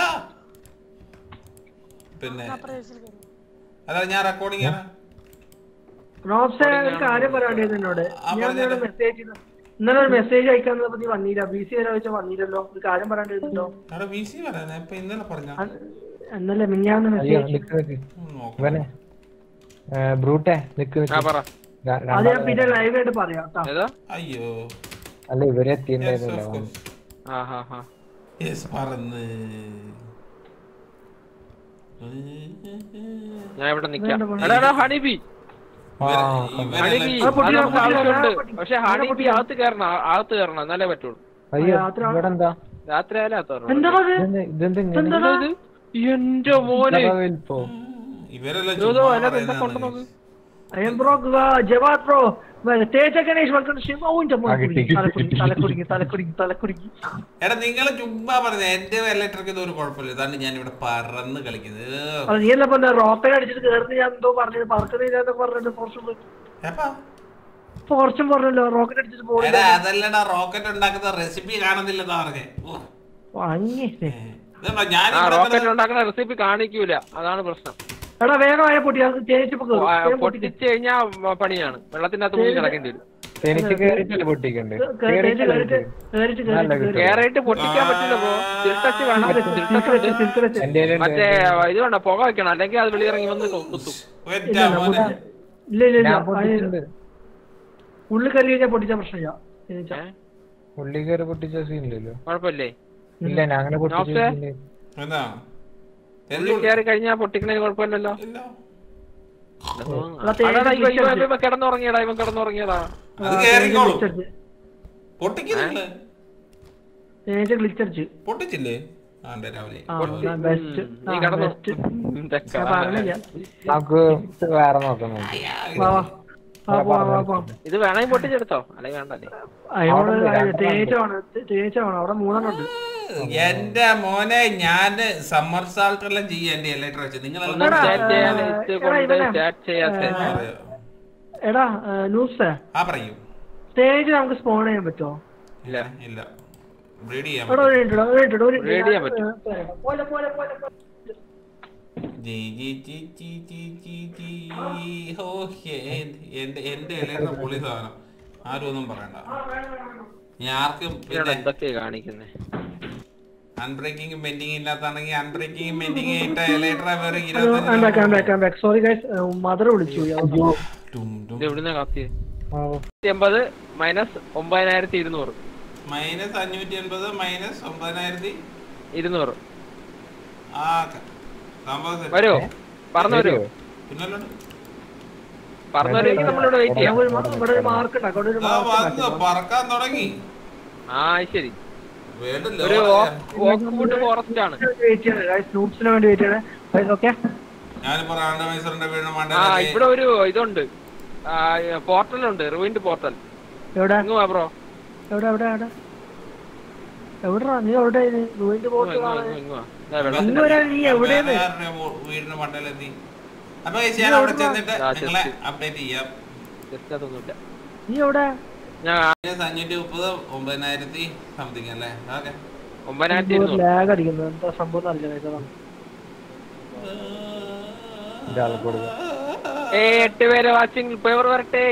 പിന്നെ അല്ല ഞാൻ റെക്കോർഡിംഗ് ആണ് റോബ്സെ ഒരു കാര്യം പറയാണ്ടിരുന്നു എന്നോട് ഞാൻ നിന്നോട് മെസ്സേജ് ഇന്നലെ ഒരു മെസ്സേജ് അയക്കാൻ നീ വന്നില്ല ബി സി വരെ വെച്ചാൽ വന്നില്ലല്ലോ ഒരു കാര്യം പറയാണ്ടിരുന്നല്ലോ എടാ ബി സി പറയാനാ ഇപ്പൊ ഇന്നലെ പറഞ്ഞ എന്നല്ലേ മിഞ്ഞാന്ന് അയ്യോ മെസ്സേജ് നിക്ക് നിക്ക് ഇവനെ ബ്രൂട്ടെ നിക്ക് ആ നിക്ക് പറ ര- അത് ഞാൻ രണ്ടാമത് പിന്നെ ലൈവ് ആയിട്ട് പറയാം കേട്ടോ ഏതാ അയ്യോ അല്ല ഇവരെ Yes, of എത്തിണ്ടായിരുന്നല്ലോ course. ആ ഹാ ഹാ Yes, പറന്ന് ഞാൻ ഇവിടെ നിക്കാം വേണ്ട, വേണ്ട. എടാ എടാ ഹണിബി ആ ഹണിബി ആ, പൊട്ടി, അത് നമുക്ക് പൊട്ടി, ആവശ്യമുണ്ട് പൊട്ടി. പക്ഷെ അങ്ങനെ ഹണിബി പൊട്ടി. അകത്ത് കയറണം ആ- അകത്ത് കയറണം എന്നാലേ പറ്റുള്ളൂ അയ്യോ രാത്രി ഇവിടെ എന്താ രാത്രി ആയാലും അകത്ത് കയറണം എന്താ അത് ഇതെന്ത് ഇതെന്ത് ഇങ്ങനെ? എന്താ ഇത്? എന്റെ മോനെ ഇതാ വലിപ്പോ ഇവരെല്ലാം ഇതോ, ചുമ്മാ അതിനകത്ത് എന്താ പറയുന്നതാണ് കൊണ്ടുവന്നത്? അയ്യം bro Javad bro Teja Ganesh welcome to ഓ ഇന്റെ മോൻ ആ, കിട്ടി, കുടുങ്ങി, തല കുടുങ്ങി കിട്ടി. തല കുടുങ്ങി തല കുടുങ്ങി തല കുടുങ്ങി എടാ നിങ്ങൾ ചുമ്മാ പറഞ്ഞത് എന്റെ ഇലക്ട്രിക് ഇതൊരു കുഴപ്പമില്ല ഇതാണ് ഞാൻ ഇവിടെ പറന്ന് കളിക്കുന്നത് അത് നീ അല്ല പറഞ്ഞ റോക്കറ്റ് അടിച്ചിട്ട് കേറുന്ന ഞാൻ എന്തോ പറഞ്ഞത് പറക്കുന്നില്ല എന്നൊക്കെ പറഞ്ഞിട്ട് ഫോർച്ചും എപ്പാ? ഫോർച്ചും പറഞ്ഞല്ലോ റോക്കറ്റ് അടിച്ചിട്ട് പോകില്ല എടാ അതല്ലടാ റോക്കറ്റ് ഉണ്ടാക്കുന്ന റെസിപ്പി കാണുന്നില്ലെന്നാ പറഞ്ഞേ ഓ, അങ്ങേ ഏ. ഇതെന്താ ഞാൻ ആ ഇവിടെ റോക്കറ്റ് കിടന്ന് ഉണ്ടാക്കുന്ന റെസിപ്പി കാണിക്കൂല അതാണ് പ്രശ്നം എടാ വേഗമായ പൊട്ടി അത് തേച്ചിപ്പോ ആ, പൊട്ടിച്ച് കഴിഞ്ഞാ മ- പണിയാണ് വെള്ളത്തിന്റെ അകത്ത് മുങ്ങി കിടക്കേണ്ടി വരും എനിക്ക് കേറിട്ടല്ലേ പൊട്ടിക്കണ്ട് കേറിട്ട് കേറിട്ട് കേറിട്ട് നല്ല കേറിട്ട് കിട്ടും. കേറായിട്ട് പൊട്ടിക്കാൻ പറ്റില്ല ബ്രോ തിരുട്ടച്ച് വേണം തിരുട്ടച്ച് എന്റെ മറ്റേ ഇത് വേണ്ട പുക വെക്കണം അല്ലെങ്കിൽ അത് വെളിയിറങ്ങി വന്ന് കുത്തും ഒറ്റ മോനെ. ഇല്ല ഇല്ല ഇല്ല ഞാൻ അത് പൊട്ടിച്ചിട്ടുണ്ട് ഉള്ളിൽ കയറി കഴിഞ്ഞാൽ പൊട്ടിച്ച പ്രശ്നമില്ല തേനീച്ച. ഏ? ഉള്ളി കയറി പൊട്ടിച്ച സീനില്ലല്ലോ കുഴപ്പമില്ലേ ഇല്ല ഞാൻ അങ്ങനെ പൊട്ടിച്ച നോക്കേ. scene എന്താ ഉള്ളിൽ എന്തുകൊണ്ട്? കയറി കഴിഞ്ഞാൽ പൊട്ടിക്കണേന് കുഴപ്പമില്ലല്ലോ ഇല്ല. അതാ തേനീച്ച അതാ ഇവൻ- ഇവൻ- പിടിച്ചടിച്ച്. ഇവൻ കിടന്നുറങ്ങിയടാ ഇവൻ കിടന്നുറങ്ങിയടാ അത് ആ, കേറിക്കോളും തേനീച്ച പിടിച്ചടിച്ച്. പൊട്ടിക്കുന്നില്ല തേനീച്ച ഗ്ലിച്ചടിച്ച് പൊട്ടിച്ചില്ലേ ആണ്ടെ രാവിലെ ആ ബെസ്റ്റ് നീ കിടന്നു ബെസ്റ്റ് ഇതൊക്കെ ഞാൻ പറഞ്ഞില്ല നമുക്ക് വേറെ നോക്കാം നമുക്ക് വാ വാ വാ വാ വാ വാ ഇത് വേണമെങ്കിൽ പൊട്ടിച്ചെടുത്തോ അല്ലെങ്കിൽ വേണ്ടല്ലേ അയോട് അവിടെ രണ്ട് തേനീച്ച വേണം തേനീച്ച വേണം അവിടെ മൂന്നെണ്ണം ഉണ്ട് എന്റെ മോനെ ഞാന് സമ്മർ സാൾട്ട് എല്ലാം ചെയ്യാൻ എന്റെ ഇലക്ട്ര വെച്ച് ഒന്നും നിങ്ങളെല്ലാം എടാ, സ്റ്റാർട്ട് ചെയ്യാൻ ഏ, ഇത് എടാ, കൊണ്ട് ഇവനെ, സ്റ്റാർട്ട് ചെയ്യാത്ത ഏ, എടാ ന്യൂസ് ആ പറയൂ സ്റ്റേജ് നമുക്ക് സ്പോൺ ചെയ്യാൻ പറ്റുമോ ഇല്ല. ഇല്ല ബ്രീഡ് ചെയ്യാൻ എടാ ഒരു മിനിറ്റ് ഒരു മിനിറ്റ് ഒരു Read ചെയ്യാൻ പറ്റും. പോലെ പോലെ പോലെ പോലെ. ജി, ജി, ജി, ജി, ജി, ജി, ജി. ഹോ, ഹേ, എന്റെ എന്റെ ഇലക്ട്ര പൊളി സാധനം ആരും ഒന്നും പറയണ്ട ഞാൻ ആർക്കും ഇയാൾ പിന്നെ എന്തൊക്കെയാ കാണിക്കുന്നേ അൺബ്രേക്കിംഗ് ബെൻഡിങ് ഇല്ലാത്താണെങ്കിൽ അൺബ്രേക്കിംഗ് ബെൻഡിങ് ഇട്ട ഇലക്ട്ര വേറെ hello I back I back I back sorry guys mother വിളിച്ചു പോയി. ടും, ടും. ഇത് എവിടുന്ന കാപ്പി ആ, എൺപത് മൈനസ് ഒമ്പതിനായിരത്തി ഇരുന്നൂറ് മൈനസ് അഞ്ഞൂറ്റി എൺപത് മൈനസ് ഒമ്പതിനായിരത്തി ഇരുന്നൂറ് ആ ക- സംഭവം set. വരുമോ പറഞ്ഞു വരുമോ പിന്നല്ലാണ്ട് പറഞ്ഞു വരുമെങ്കിൽ നമ്മളിവിടെ വെയിറ്റ് ചെയ്യാം ഇവിടെ ഒരു- ഇവിടെ ഒരു മാർക്ക് ഉണ്ടാക്കും ഇവിടെ ഒരു ദാ മാർക്ക് വന്ന് പറക്കാൻ തുടങ്ങി ആ ശരി വേണ്ടില്ല ഒരു ഓക്സ്ഫോർഡ് ഫോറസ്റ്റ് ആണ് വെയിറ്റ് ചെയ്യണം സ്നൂപ്സിന് വേണ്ടി വെയിറ്റ് ചെയ്യണേ ഓക്കെ ഞാനിപ്പോ റാൻഡമൈസറിന്റെ വീണ് ആ മണ്ടയിലൊക്കെ ഇവിടെ ഒരു ഇതുണ്ട് പോർട്ടൽ ഉണ്ട് റിവിൻഡ് പോർട്ടൽ എവിടെ ഇങ്ങ് വാ ബ്രോ എവിടെ എവിടെ എവിടെ എവിടെടാ നീ എവിടെ റൂയിന്റ് പോയിട്ട് കാണാൻ ഇങ്ങ് വാ ദാ വെള്ളത്തിന്റെ ഇന്ന് വരാൻ നീ എവിടെയാണ് വേറെ വീടിന്റെ മണ്ടയിലെത്തി അപ്പൊ guys, ഞാൻ അവിടെ ചെന്നിട്ട് ആ, നിങ്ങളെ just- അപ്ഡേറ്റ് ചെയ്യാം ജസ്റ്റ് അതൊന്നുമില്ല നീ എവിടെ ഞാൻ മൈനസ് അഞ്ഞൂറ്റി മുപ്പത് ഒമ്പതിനായിരത്തി സംതിങ് അല്ലേ ഓക്കെ ഒമ്പതിനായിരത്തി ഇരുന്നൂറ് ലാഗ് അടിക്കുന്നത് എന്താ സംഭവം അറിയില്ല ഒരാൾക്ക് കൊടുക്കുക ഏ എട്ട് പേര് വാച്ചിങ് പേപ്പർ വരട്ടെ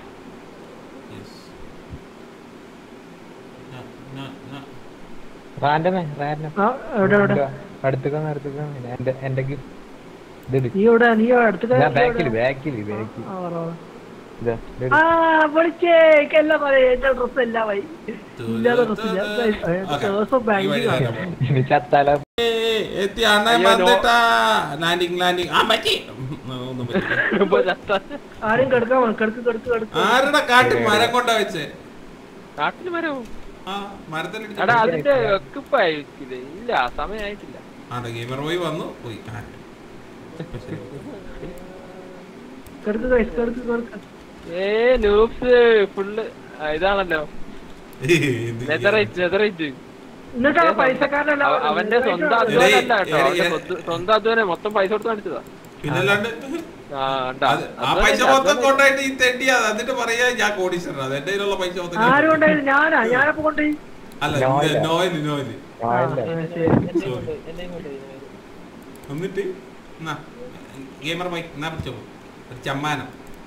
റാൻഡമേ റാൻഡം ആ എവിടെ എവിടെ അടുത്തേക്ക് അടുത്തേക്ക് എന്റെ എന്റെ gift. ഇത് എടുക്ക്. നീ എവിടെ നീ അടുത്ത ഞാൻ ബാക്കിൽ ബാക്കിൽ ബാക്കിൽ ആ പറ, പറ. ഇതാ ഇത് എടുക്ക്. ആ വിളിച്ചേ എല്ലാം പറയാ എന്റെ ഡ്രസ് എല്ലാം പോയി ഇല്ലാതെ ഡ്രസ് ഇല്ല ദിവസം ബാങ്കിൽ ഇനി ചത്താലോ എത്തി അണ്ണൻ അയ്യോ, no. വന്നിട്ടാ ലാൻഡിങ് ലാൻഡിങ് ആ പറ്റി ആ, ഒന്നും പറ്റില്ല. ഇപ്പൊ ചത്ത. ആരും കിടക്കാൻ വേണം കിടക്ക് കിടക്ക് കിടക്ക് ആരുടെ കാട്ടിൽ മരം കൊണ്ടാ വെച്ചേ കാട്ടില് വരൂ ആ മരത്തിൽ എടാ അതിന്റെ എക്യുപ്പായി ഇല്ല സമയമായിട്ടില്ല ആടെ ഗെയിമർ പോയി വന്നു പോയി ആ. ശരി. കിടക്ക് കഴിച്ച് കിടക്ക് കിടക്ക് ഏ ലൂപ്സ് ഫുള്ള് ഇതാണല്ലോ എന്ത് ചെയ്യാൻ? നെതറൈറ്റ് നെതറൈറ്റ് എന്നിട്ടാണ് പൈസക്കാരനല്ല അവ- അവന്റെ സ്വന്തം അധ്വാനമല്ല കേട്ടോ അവന്റെ സ്വന്തം- സ്വന്തം അധ്വാനം മൊത്തം പൈസ കൊടുത്ത് കാണിച്ചതാ പിന്നല്ലാണ്ട് ആ കണ്ടാ? അത് ആ അധ്വാനം പൈസ ഇല്ല, മൊത്തം അധ്വാനം കൊണ്ടായിട്ട് ഈ തെണ്ടിയാ എന്നിട്ട് പറയാ ഞാൻ കോടീശ്വരൻ അത് എന്റെ കയ്യിലുള്ള പൈസ മൊത്തം ഞാൻ ആരും ഉണ്ടായിരുന്നു ഞാനാ ഞാനപ്പോ കൊണ്ടുപോയി അല്ല നോയില്ല. നോയില് നോയില് ആ, ആയില്ല ആ, ശരി എന്നെ കൊണ്ട് എന്നെ കൊണ്ട് എന്നിട്ട് എന്നാ ഗെയിമർ ബൈക്ക് എന്നാ പിടിച്ചോ ഒരു ചമ്മാനം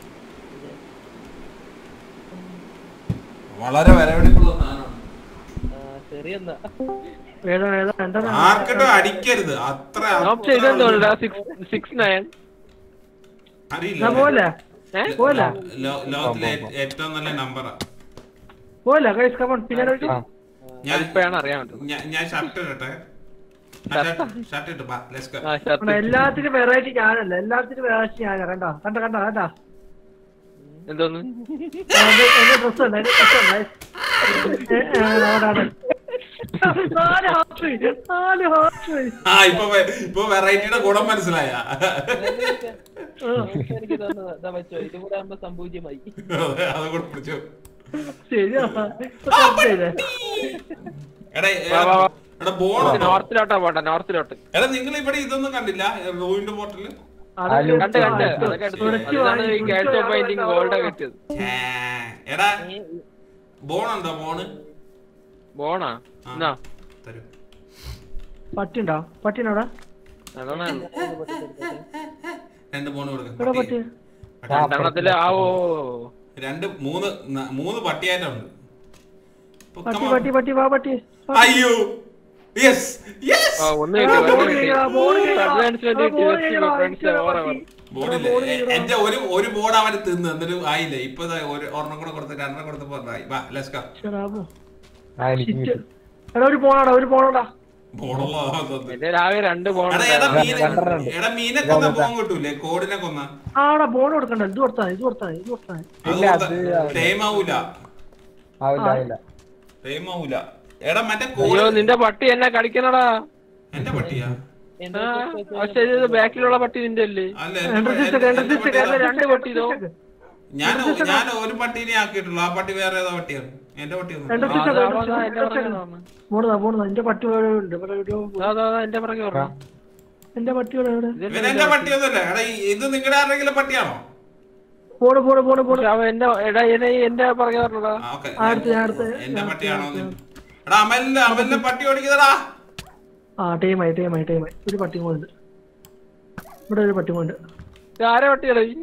വളരെ വരവെടുപ്പുള്ള സാധനമാണ് ചെറിയെന്നാ ഏതാ ഏതാ എന്താ ആർക്കിട്ടും അടിക്കരുത് അത്ര ഓപ്ഷൻ ഇതെന്തോണ്ടാ സിക്സ് സിക്സ് നയൻ അറിയില്ല പോലെ ഏ പോലെ ലോ- ലോകത്തിലെ ഏ- ഏറ്റവും നല്ല നമ്പറാ പോലെ കൈസ് കമൺ പിന്നെ ഒരു- ആ ഞാൻ ഇപ്പഴാണ് അറിയാൻ പറ്റുന്നത് ഞാൻ- ഞാൻ ഷർട്ട് ഇടട്ടെ ഷർട്ട് ഇട്ട് ബാ ലെറ്റ്സ് ഗോ ആ ഷർട്ട് കണ്ടോ, എല്ലാത്തിനും വെറൈറ്റി ഞാനല്ല എല്ലാത്തിനും വെറൈറ്റി ഞാനാ കണ്ടോ കണ്ട കണ്ട കണ്ട എന്തോന്ന് എന്റെ ഡ്രസ് ഉണ്ട് എന്റെ ഡ്രസ് ഉണ്ട് ഏ, ഏ, അവിടെ, അവിടെ. നാല് ഹാഫ് നാല് ഹാഫ് ആ ഇപ്പൊ വെ- ഇപ്പൊ വെറൈറ്റിയുടെ ഗുണം മനസ്സിലായ എനിക്ക് തന്നതാ ഇതാ വെച്ചോ ഇതും കൂടെ ആകുമ്പോ സംപൂജ്യമായി അത് കൂടെ പിടിച്ചു ശരിയാ എടാ ഏ, വാ, വാ, വാ. എടാ ബോൺ നോർത്തിലോട്ടാ പോട്ടെ നോർത്തിലോട്ട് എടാ നിങ്ങൾ ഇവിടെ ഇതൊന്നും കണ്ടില്ല റൂവിന്റെ പോർട്ടല് കണ്ട് കണ്ട് അതൊക്കെ എടുത്തു അതാണ് ഈ കാഴ്ച പെയിന്റിങ് ഗോൾഡ് കിട്ടിയത് എടാ ബോണുണ്ടോ ബോണ് ബോണാ എന്നാ തരൂ പട്ടിണ്ടോ പട്ടിനോടാ അതാണ് രണ്ട് ബോൺ എവിടെ കൊടുക്കാം പട്ടി രണ്ടെണ്ണത്തില് ആ ഓ രണ്ട് മൂന്ന് ന- മൂന്ന് പട്ടിയായിട്ടുണ്ട് ഇപ്പൊ പട്ടി come on. പട്ടി പട്ടി വാ പട്ടി അയ്യോ യെസ് യെസ് ആ, ഒന്ന് ആ, കിട്ടി ബോർഡ് ഒന്ന് കിട്ടി ചെയ്യടാ, ബോർഡ് ചെയ്യടാ. അഡ്വാൻസ്മെന്റ് ആ, കിട്ടി ബോർഡ് ചെയ്യടാ, ഫ്രണ്ട്സ് ഇച്ചിരി ഓവർ പട്ടി. ബോർഡില് ബോർഡ് ചെയ്യടാ. എന്റെ ഒരു ഒരു ബോർഡ് അവന് തിന്ന് എന്നിട്ട് ആയില്ല ഇപ്പൊ ദാ ഒരു ഒരെണ്ണം കൂടെ കൊടുത്ത് രണ്ടെണ്ണം കൊടുത്തപ്പോ ആയി വാ ലെറ്റ്സ് ഗോ ശ്ശെടാ, പോ. ആ എനിക്ക് Shit. കിട്ടി. എടാ ഒരു പോണാടാ ഒരു പോണോടാ ബോർഡുള്ള എന്റെ രാവിലെ രണ്ട് ബോൺ എടാ എടാ മീനെ രണ്ടെണ്ണം. എടാ മീനെ കൊന്ന പോകാൻ കിട്ടൂലേ കോഡിനെ കൊന്ന ആടാ ബോൺ കൊടുക്കണ്ട ഇത് കൊടുത്താ ഇത് കൊടുത്താ ഇത് കൊടുത്താ ഇല്ല, അത് ടൈം ആവൂല ആവില്ല ആവില്ല ടൈം ആവൂല എടാ മറ്റേ അയ്യോ കോഡ് നിന്റെ പട്ടി എന്നെ കടിക്കണടാ എന്റെ പട്ടിയാ എന്റെ ആ, പക്ഷെ ഇത് ബാക്കിലുള്ള പട്ടി നിന്റെ അല്ലേ അല്ല രണ്ട് എന്റെ സിസ്റ്റർ പ- രണ്ട് എന്റെ സിസ്റ്റർ പട്ടിയാ. രണ്ട് പട്ടി ഇതോ ഞാൻ ഞാൻ ഒരു പട്ടീനെ ആക്കിയിട്ടുള്ളൂ ആ പട്ടി വേറെ ഏതാ പട്ടിയാണ് എന്റെ പട്ടിയൊന്നും രണ്ട് ആ, സിസ്റ്റർ അതാ, രണ്ട് അതാ, എന്റെ സിസ്റ്റർ പുറകെ വന്നു. പോണതാ പോണതാ എന്റെ പട്ടി ഇവിടെ ഉണ്ട് ഇവിടെ ഒരു അതാ, അതാ, അതാ, എന്റെ പുറകെ പറഞ്ഞു എന്റെ പട്ടി ഇവിടെ എവിടെ ഇവൻ എന്റെ പട്ടിയൊന്നുമല്ല എടാ ഈ- ഇത് നിങ്ങളുടെ ആരെങ്കിലും പട്ടിയാണോ പോണ് പോണ് പോണ് പോണ് പക്ഷെ അവൻ എന്റെ എടാ എന്നെ എന്റെ പുറകെ പറഞ്ഞതാ ആ, ഓക്കേ. അടുത്ത്, ഞാൻ അടുത്ത്. എന്റെ പട്ടിയാണോ എന്ന്. എടാ അമലിന്റെ അമലിന്റെ പട്ടി ഓടിക്കുന്നടാ ആ ടൈമായി ടൈമായി ടൈമായി ഒരു പട്ടി ഉണ്ട് ഇവിടെ ഒരു പട്ടി ഉണ്ട് ഇത് ആരെ പട്ടിയടാ ഈ?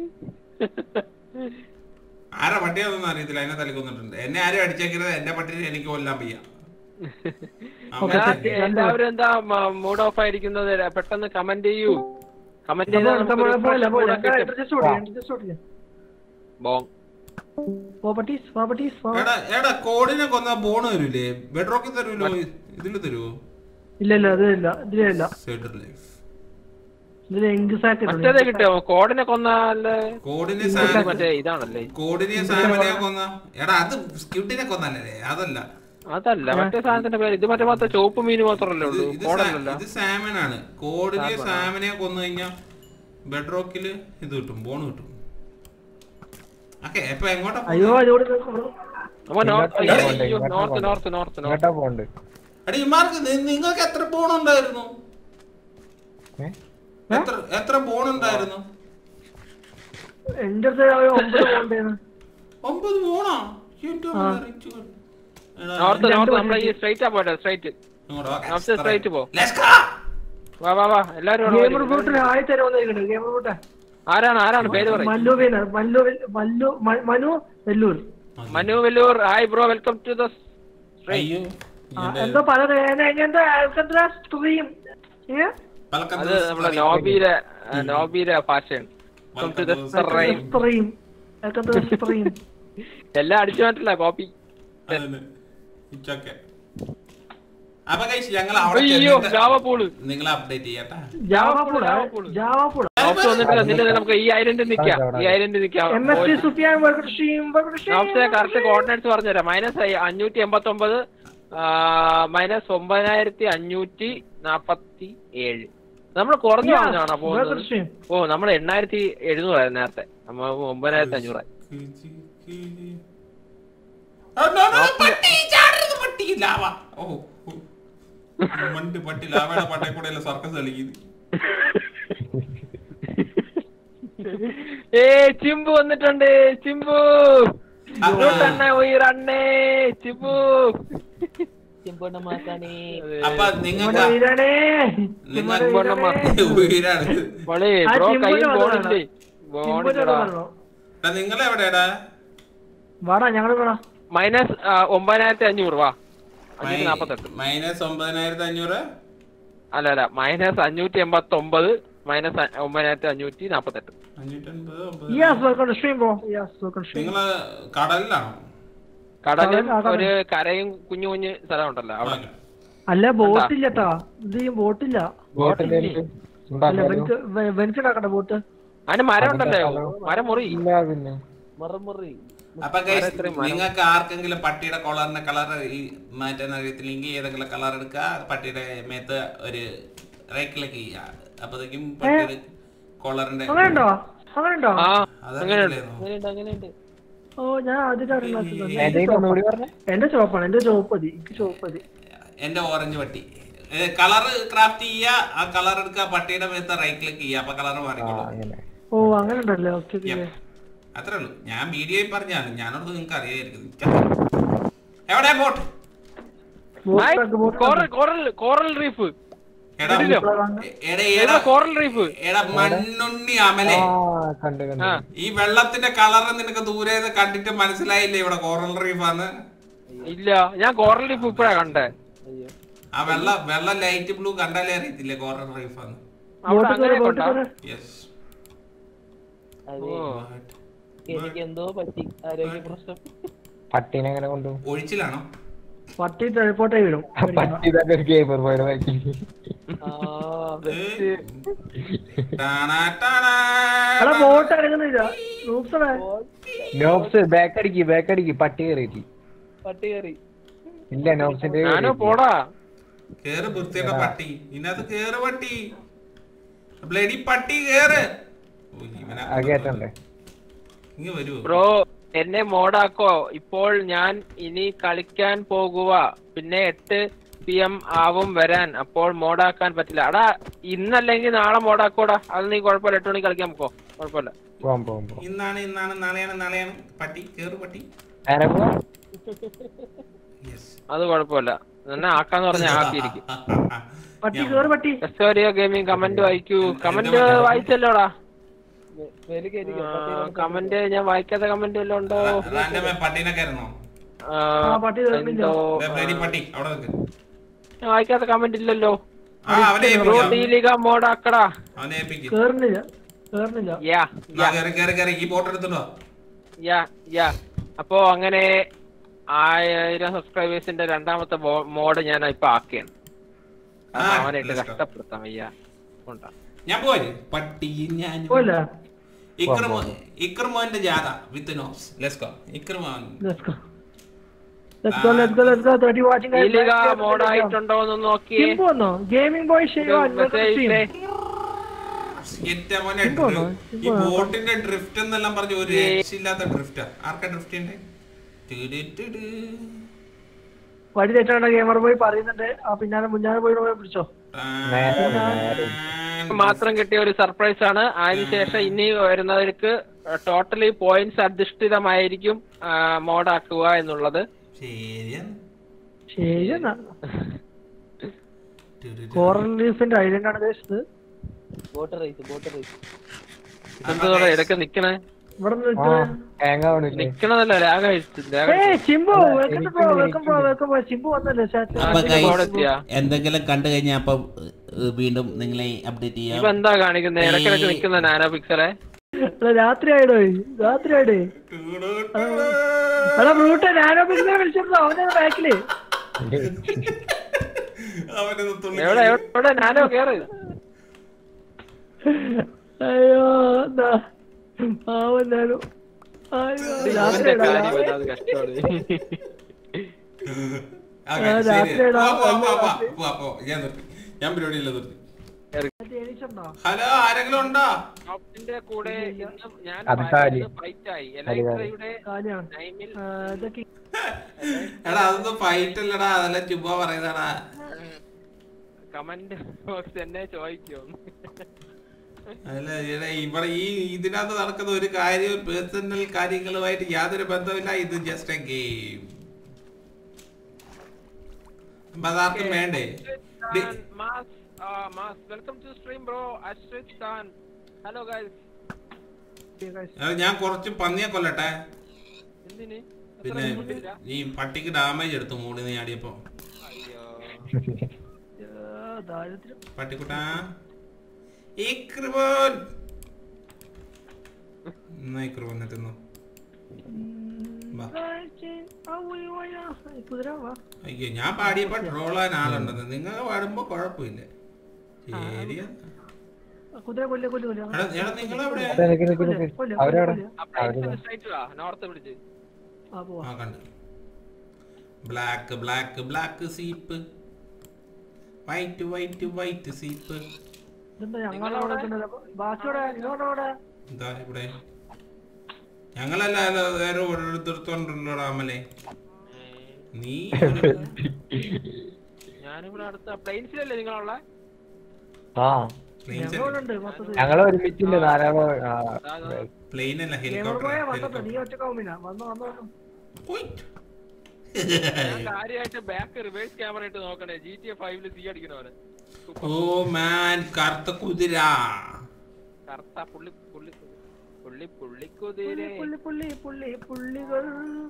ആരാ പട്ടിയാണെന്നൊന്നും അറിയത്തില്ല എന്നെ തലക്കൊന്നിട്ടുണ്ട് എന്നെ ആരും അടിച്ചേക്കരുത് എന്റെ പട്ടിനെ എനിക്ക് കൊല്ലാൻ വയ്യ ഓക്കേ, ഞാൻ ശരി. എല്ലാവരും എന്താ മൂഡ് ഓഫ് ആയിരിക്കുന്നത് പെട്ടെന്ന് കമന്റ് ചെയ്യൂ കമന്റ് ചെയ്താൽ അപ്പൊ നമുക്ക് പോലെ പോലെ refresh കൂടെ കിട്ടും. ജസ്റ്റ് ഓടിക്കാം ജസ്റ്റ് ഓടിക്കാം ബോങ് പ്രോപ്പർട്ടീസ് പ്രോപ്പർട്ടീസ് എടാ എടാ കോഡിനെ കൊന്ന ബോണ് തരൂലേ ബെഡ്റോക്കിൽ തരൂലോ ഇതില് തരുവോ ഇല്ല ഇല്ല അതിലില്ല ഇതിലില്ല സെഡർ ലൈഫ് ഇതിൽ എങ്സാക്ക് മറ്റേത് കിട്ടുമോ കോഡിനെ കൊന്നാല് കോഡിനെ ഇത് സാം മറ്റേ ഇതാണല്ലേ കോഡിനെ സാമനെ കൊന്ന എടാ അത് സ്ക്യൂട്ടിനെ കൊന്നല്ലേ അതല്ല അതല്ല മറ്റേ സാധനത്തിന്റെ പേര് ഇത് മറ്റേ മാത്രം ചുവപ്പ് മീൻ മാത്രമല്ലേ ഇത് ഉള്ളൂ ഇത് സാ- കോഡല്ലല്ലോ ഇത് സാമൻ ആണ് കോഡിനെ സാമനെ കൊന്നു കഴിഞ്ഞാ ബെഡ്റോക്കില് ഇത് കിട്ടും ബോൺ കിട്ടും ഓക്കെ ഇപ്പൊ എങ്ങോട്ടാ അയ്യോ അതിലൂടെ അപ്പൊ നോർത്ത് ഇങ്ങോട്ടാ അയ്യോ, പോണ്ടേ, നോർത്ത് ഇങ്ങോട്ടാ നോർത്ത് നോർത്ത് നോർത്ത് ഇങ്ങോട്ടാ പോണ്ട് എടാ ഇമാർക്ക് നി- നിങ്ങൾക്ക് എത്ര ബോൺ ഉണ്ടായിരുന്നു ഏ? എത്ര എത്ര ബോൺ ഉണ്ടായിരുന്നു എന്റെ അടുത്ത് ഒരു ഒമ്പത് പോണ്ടേന്ന് ഒമ്പത് ബോണാ എന്റെ ആ. rich God. എടാ, നോർത്ത് രണ്ട് നോർത്ത് നമ്മളെ ഈ വണ്ടിക്ക്. സ്ട്രൈറ്റാ പോട്ടെ സ്ട്രൈറ്റ് ഇങ്ങോട്ട് വാ. നോർത്ത് സ്ട്രൈറ്റ് പോ Let's go. വാ വാ വാ എല്ലാരും ഇവിടെ ഗെയിമർ വരൂ. ബൂട്ടിന് ആയി തരുമെന്ന് ഗെയിമർ ബൂട്ടെ ആരാണ് ആരാണ് പേര് പറയും മല്ലു വീണർ മല്ലു വെൽ- മല്ലു മ- Manu Vellore Manu Vellore hi bro welcome to the അയ്യോ ആ, എന്റെ എന്തോ പല എങ്ങനത്തെ ആൾക്കെന്താ സ്ട്രീം ഏ പലക്കത്ത് അത് നമ്മുടെ നോബിയുടെ നോബിയുടെ ഭാഷയാണ് വെൽക്കം ടു ദ റൈം സ്ട്രീം ആൾക്കെന്താ സ്ട്രീം എല്ലാം അടിച്ചു മാറ്റില്ല കോപ്പി അതന്നെ. It's okay. അപ്പൊ guys, ഞങ്ങൾ അവിടെ അയ്യോ ചെന്നിട്ട് ജാവ പൂള് നിങ്ങളെ അപ്ഡേറ്റ് ചെയ്യട്ടാ ജാവാപ്പുഴ ജാവാപ്പുഴ. ജാവാപ്പുഴ ഓപ്ഷൻ വന്നിട്ടില്ല നിന്നെ നമുക്ക് ഈ ഐലൻഡ് നിക്കാം ഈ ഐലൻഡ് നിക്കാം M S T Sufiyan welcome stream welcome നോബ്സെ കറക്റ്റ് കോർഡിനേറ്റ്സ് പറഞ്ഞുതരാം മൈനസ് അഞ്ഞൂറ്റി എൺപത്തി ഒമ്പത് മൈനസ് ഒമ്പതിനായിരത്തി അഞ്ഞൂറ്റി നാപ്പത്തി ഏഴ് നമ്മൾ കുറഞ്ഞു പറഞ്ഞാണോ പോകുന്നത് സ്ട്രീം ഓ നമ്മൾ എണ്ണായിരത്തി എഴുന്നൂറായിരുന്നു നേരത്തെ നമ്മൾ ഒമ്പതിനായിരത്തി അഞ്ഞൂറായി ആ, no, no, പട്ടി ചാടരുത് പട്ടി ലാവ ഓ ഓ. മണ്ട് പട്ടി ലാവയുടെ പട്ടേ കൂടെ സർക്കസ് കളിക്കുന്നത് ഏ ചിമ്പു വന്നിട്ടുണ്ട് ചിമ്പു അണ്ണേ ഉയരണ്ണേ ചിമ്പു ചെമ്പോണ്ണ മാക്കാണേ അപ്പൊ നിങ്ങൾക്ക് വീരാണേ നിങ്ങൾക്ക് ഉയരാണ് വളേ ആ ബ്രോ ചിമ്പുവിനെ കയ്യിൽ വന്നതാണ്. ബോണില്ലേ ബോണില്ലടാ നിങ്ങൾ എവിടെയാടാ വാടാ ഞങ്ങള് വേണം മൈനസ് ഒമ്പതിനായിരത്തി അഞ്ഞൂറ് വാ അഞ്ഞൂറ്റി നാപ്പത്തെട്ട് മൈനസ് ഒമ്പതിനായിരത്തി അഞ്ഞൂറ് അല്ല അല്ല മൈനസ് അഞ്ഞൂറ്റി എൺപത്തി ഒമ്പത് മൈനസ് ഒമ്പതിനായിരത്തി അഞ്ഞൂറ്റി നാപ്പത്തെട്ട് അഞ്ഞൂറ്റൻപത് yes welcome stream bro yes welcome stream നിങ്ങള് കടലിലാണോ കടലും കടൽ, കടൽ. ഒരു കരയും കുഞ്ഞു കുഞ്ഞു സ്ഥലമുണ്ടല്ലോ അവിടെ ആ. അല്ല ബോട്ടില്ലട്ടാ ഇത് ചെയ്യും ബോട്ടില്ല ബോട്ടില് അല്ല ഉണ്ടാക്കാലോ വെനിച്ചുണ്ടാക്കട്ടെ ബോട്ട് അതിന് മരം ഉണ്ടല്ലോ മരം മുറി ഇല്ല പിന്നെ മറമുറി അപ്പൊ guys, ഇത്രയും മരം. നിങ്ങൾക്ക് ആർക്കെങ്കിലും പട്ടിയുടെ കൊളറിന്റെ കളർ ഈ മാറ്റാൻ അറിയത്തില്ലെങ്കിൽ ഏതെങ്കിലും കളർ എടുക്കുക പട്ടിയുടെ മേത്ത് ഒരു റൈറ്റ് ക്ലിക്ക് ചെയ്യുക അപ്പത്തേക്കും പട്ടിയുടെ കൊളറിന്റെ അങ്ങനെ ഉണ്ടോ അങ്ങനെ ഉണ്ടോ ആ അതറിയില്ലായിരുന്നോ? അങ്ങനെയുണ്ട് അങ്ങനെയുണ്ട് ഓ ഞാൻ ആദ്യമായിട്ടാണ് ഏതെങ്കിലും ഒന്നുകൂടി പറഞ്ഞേ എന്റെ ചോപ്പാണ് എന്റെ ചോപ്പ് മതി എനിക്ക് ചോപ്പ് മതി എന്റെ ഓറഞ്ച് പട്ടി കളർ ക്രാഫ്റ്റ് ചെയ്യുക ആ കളർ എടുക്കുക പട്ടിയുടെ മേത്ത് റൈറ്റ് ക്ലിക്ക് ചെയ്യുക അപ്പൊ കളർ ആ മാറിക്കോളും അങ്ങനെ ഓ അങ്ങനെ ഉണ്ടല്ലേ ഓക്കെ Yep. അത്രേ ഉള്ളൂ ഞാൻ വീഡിയോയിൽ പറഞ്ഞാണ് ഞാനോട് നിങ്ങൾക്ക് അറിയായിരിക്കും എവിടെ boat coral coral coral reef എടാ ഇതിലോ? എടാ എടാ കോറൽ റീഫ് എടാ മണ്ണുണ്ണി അമലെ ആ കണ്ടു കണ്ടു ആ ഈ വെള്ളത്തിന്റെ കളർ നിനക്ക് ദൂരെ നിന്ന് കണ്ടിട്ട് മനസ്സിലായില്ലേ ഇവിടെ കോറൽ റീഫാന്ന് ഇല്ല ഞാൻ കോറൽ റീഫ് ഇപ്പഴാ കണ്ടേ അയ്യോ ആ വെള്ള വെള്ള ലൈറ്റ് ബ്ലൂ കണ്ടാലേ അറിയത്തില്ലേ കോറൽ റീഫാന്ന് അവിടെ അങ്ങനെ കൊണ്ടാ യെസ് അതെ ഓ എനിക്ക് എന്തോ പറ്റി ആരോഗ്യ പ്രശ്നം പട്ടീനെ എങ്ങനെ കൊണ്ടുപോകും ഒഴിച്ചിലാണോ പട്ടി ടെലിപ്പോർട്ടായി വരും പട്ടി തന്നെ ഒരു ഗെയിമർ പോയത് വായിക്കും ആ ഏ? ടാണാ, ടാണാ. എടാ ബോട്ട് ഇറങ്ങുന്നില്ല റൂപ്സണേ നോബ്സ് ബാക്ക് അടിക്ക് ബാക്ക് അടിക്ക് പട്ടി കയറിയിട്ട് പട്ടി കയറി ഇല്ല നോബ്സിന്റെ ഞാനോ പോടാ കേറ് വൃത്തിയുടെ പട്ടി ഇതിനകത്ത് കേറ് പട്ടി ബ്ലഡി പട്ടി കേറ് ഓ, ഇവനെ ആ കേട്ടണ്ടേ ഇങ്ങ് വരുവോ ബ്രോ എന്നെ മോഡാക്കോ ഇപ്പോൾ ഞാൻ ഇനി കളിക്കാൻ പോകുക പിന്നെ എട്ട് പി എം ആവും വരാൻ അപ്പോൾ മോഡാക്കാൻ പറ്റില്ല അടാ ഇന്നല്ലെങ്കിൽ നാളെ മോഡാക്കോടാ അത് നീ കുഴപ്പമില്ല എട്ട് മണിക്ക് കളിക്കാൻ പോ കുഴപ്പമില്ല പോവാം പോവാം പോവാം ഇന്നാണ് ഇന്നാണ് നാളെയാണ് നാളെയാണ് പട്ടി കേറ് പട്ടി ആരെ പോവാം യെസ് അത് കുഴപ്പമില്ല എന്നെ ആക്കാന്ന് പറഞ്ഞ ആക്കിയിരിക്കും പട്ടി കേറ് പട്ടി എസ്റ്റോറിയോ ഗെയിമിംഗ് കമന്റ് വായിക്കൂ കമന്റ് വായിച്ചല്ലോടാ വേലി കയറി കമന്റ് ഞാൻ വായിക്കാത്ത കമന്റ് വല്ലതും ഉണ്ടോ റാൻഡമേ പട്ടീനെ കയറണോ ആ, ആ, പട്ടി കേറുന്നില്ല. എന്തോ ബ്ലഡി പട്ടി അവിടെ നിൽക്ക് ഞാൻ വായിക്കാത്ത കമന്റ് ഇല്ലല്ലോ ആ അവനെ ബ്രോ ഏൽപ്പിക്കാം ഡീലിക മോഡാക്കടാ അവനെ ഏൽപ്പിക്കും കേറുന്നില്ല കേറുന്നില്ല യാ എന്നാ കേറി കേറി കേറി ഈ ബോട്ട് എടുത്തിട്ടോ യാ യാ അപ്പോ അങ്ങനെ ആയിരം സബ്സ്ക്രൈബേഴ്സിന്റെ രണ്ടാമത്തെ മോഡ് ഞാൻ ഇപ്പൊ ആക്കിയാണ് ആ, അവനായിട്ട് let's go. കഷ്ടപ്പെടുത്താം വയ്യ കൊണ്ടാ ഞാൻ പോയി പട്ടി ഞാൻ പോയില്ല ഇക്രമോൻ ഇക്രമോന്റെ ജാഥ വിത്ത് നോസ് ലെറ്റ്സ് ഗോ ഇക്രമോൻ Let's go. Let's go, let's go, let's go. 30 watching guys. ഈലിക Let's go, mode let's go. ആയിട്ടുണ്ടോ എന്ന് നോക്കിയേ Simbu വന്നോ? Gaming boy Shivan, welcome to stream. എന്റെ മോനെ സിംബോ ആണോ? ഡ്രി- ഈ സിംബോ ആണോ? ബോട്ടിന്റെ ഡ്രിഫ്റ്റ് എന്നെല്ലാം പറഞ്ഞു ഒരു രക്ഷയില്ലാത്ത ഡ്രിഫ്റ്റ് ആർക്കാ ഡ്രിഫ്റ്റ് ഉണ്ട് വഴി തെറ്റാണ് ഗെയിമർ ബോയ് പറയുന്നുണ്ട് ആ പിന്നാലെ മുന്നാലെ പോയി പോയി പിടിച്ചോ നേരെ നേരെ മാത്രം കിട്ടിയ ഒരു സർപ്രൈസ് ആണ് അതിനുശേഷം ഇനി വരുന്നവർക്ക് ടോട്ടലി പോയിന്റ്സ് അധിഷ്ഠിതമായിരിക്കും മോഡാക്കുക എന്നുള്ളത് ശരിയാണ് ശരി എന്നാ കോറൽ ലീഫിന്റെ ഐലൻഡ് ആണ് ഉദ്ദേശിച്ചത് ബോട്ട് റേസ് ബോട്ട് റേസ് ഇതെന്തോടെ ഇടയ്ക്ക് നിക്കണേ ഇവിടെ ആ നിൽക്കുന്നത് ഹാങ് ആവണില്ലേ നിക്കണതല്ല ലാഗ് അഴിച്ചു ഏ ചിമ്പു അല്ല, വെൽക്കം എനിക്ക് ബ്രോ വെൽക്കം ബ്രോ എനിക്ക് വെൽക്കം ബ്രോ ചിമ്പു വന്നല്ലേ chat. അപ്പൊ ആ, guys, ഇവിടെ എത്തിയാ? എന്തെങ്കിലും കണ്ടു കഴിഞ്ഞാൽ അപ്പൊ ഏഹ്, വീണ്ടും നിങ്ങളെ അപ്ഡേറ്റ് ഇപ്പൊ ചെയ്യാം എന്താ കാണിക്കുന്നത് ഇടയ്ക്കിടയ്ക്ക് നിക്കുന്ന നാനോ പിക്സലെ എടാ, രാത്രി ആയിടോ രാത്രി ആയിടേ എടാ ബ്രൂട്ടെ നാനോ പിക്സൽ വിളിച്ചിരുന്നോ അവനെ ബാക്കില് അവനത് തുള്ളി എവിടെ എവിടെ നാനോ കേറ് അയ്യോ എന്താ പാവം നാനോ അയ്യോ രാത്രി ഇവന്റെ ആയിടാ, കാര്യം രാത്രി. വല്ലാതെ കഷ്ടമാണ് ആ, ആ, ശരി. രാത്രിയാടാ, പോ, പോ, പോ, പോ, രാത്രി. പോ, പോ. ഞാൻ നിർത്തി ഞാൻ പരിപാടിയില്ല നിർത്തി മറ്റേ എണീച്ചിട്ടുണ്ടോ? ഹലോ ആരെങ്കിലും ഉണ്ടോ ടോപ്പിന്റെ കൂടെ ഇന്നും ഞാൻ അത് കാലി. ഫൈറ്റ് ആയി കാലി, കാലി. എലക്ട്രയുടെ കാലിയാണ് ടൈമിൽ ആ, ഇതൊക്കെ എടാ അതൊന്നും ഫൈറ്റ് അല്ലടാ അതെല്ലാം ചുമ്മാ പറയുന്നടാ കമന്റ് ബോക്സ് എന്നെ ചോദിക്കും അല്ല എടാ ഇവിടെ ഈ ഇതിനകത്ത് നടക്കുന്ന ഒരു കാര്യവും പേഴ്സണൽ കാര്യങ്ങളുമായിട്ട് യാതൊരു ബന്ധമില്ല ഇത് ജസ്റ്റ് എ ഗെയിം അപ്പൊ അതാർക്കും വേണ്ടേ ഡി- mass mass welcome to stream bro Ashrith Khan hello guys എടാ, ഞാൻ കുറച്ച് പന്നിയെ കൊല്ലട്ടെ എന്തിന് എത്ര പിന്നെ കിട്ടിയില്ല? ഈ പട്ടിക്ക് ഡാമേജ് എടുത്തു മൂടി നീ ആടിയപ്പോ അയ്യോ ആ, ദാരിദ്ര്യം പട്ടിക്കുട്ടാ ഇക്രിബോൻ എന്നാ ഇക്രിബോൻ തിന്നു വാ. ആ, ഉയ്യോ, ഉയ്യോ. ഈ കുതിര വാ അയ്യോ ഞാൻ പാടിയപ്പോ ട്രോളാൻ ആളുണ്ടെന്ന് നിങ്ങൾ പാടുമ്പോ കുഴപ്പമില്ല ശരിയാ ആ, കുതിര കൊല്ല കൊല്ല കൊല്ല എടാ എടാ നിങ്ങളെവിടെ അതെ, നിക്ക് നിക്ക് നിക്ക്. കൊല്ല്, അവരവിടെ കൊല്ല്. ആ പ്ലേസിന് സ്ട്രൈറ്റ് വാ നോർത്ത് പിടിച്ച് ആ പോവാ ആ കണ്ടു black black black sheep white white white sheep ഇതെന്താ ഞങ്ങളവിടെ ബാക്കിയോടെ നിങ്ങളവിടെ എന്താ ഇവിടെ ഞങ്ങളല്ല ഇത് വേറെ ഓരോരുത്തർത്തോണ്ടല്ലോടാ അമലെ നീ ഒരു- ഞാനിവിടെ അടുത്ത പ്ലെയിൻസിലല്ലേ നിങ്ങളുള്ള ആ planes ഞങ്ങളവിടെ അല്ലേ? ഉണ്ട് മൊത്തത്തിൽ ഞങ്ങള് ഒരുമിച്ചില്ല നാലാമോ ആ പ്ലെയിൻ അല്ല ഗെയിമർ ഹെലികോപ്റ്റർ പോയാ വന്നപ്പോ നീ ഒറ്റക്കാവുമില്ല വന്നു വന്നു വന്നു ഞാൻ കാര്യമായിട്ട് ബാക്ക് റിവേഴ്സ് ക്യാമറ ഇട്ട് നോക്കണേ ജി ടി എ ഫൈവില് സി അടിക്കണവന് ഓ മാൻ കറുത്ത കുതിര കറുത്ത പുള്ളി പുള്ളി പുള്ളി പുള്ളിക്കുതിരെ പുള്ളി പുള്ളി പുള്ളി പുള്ളികൾ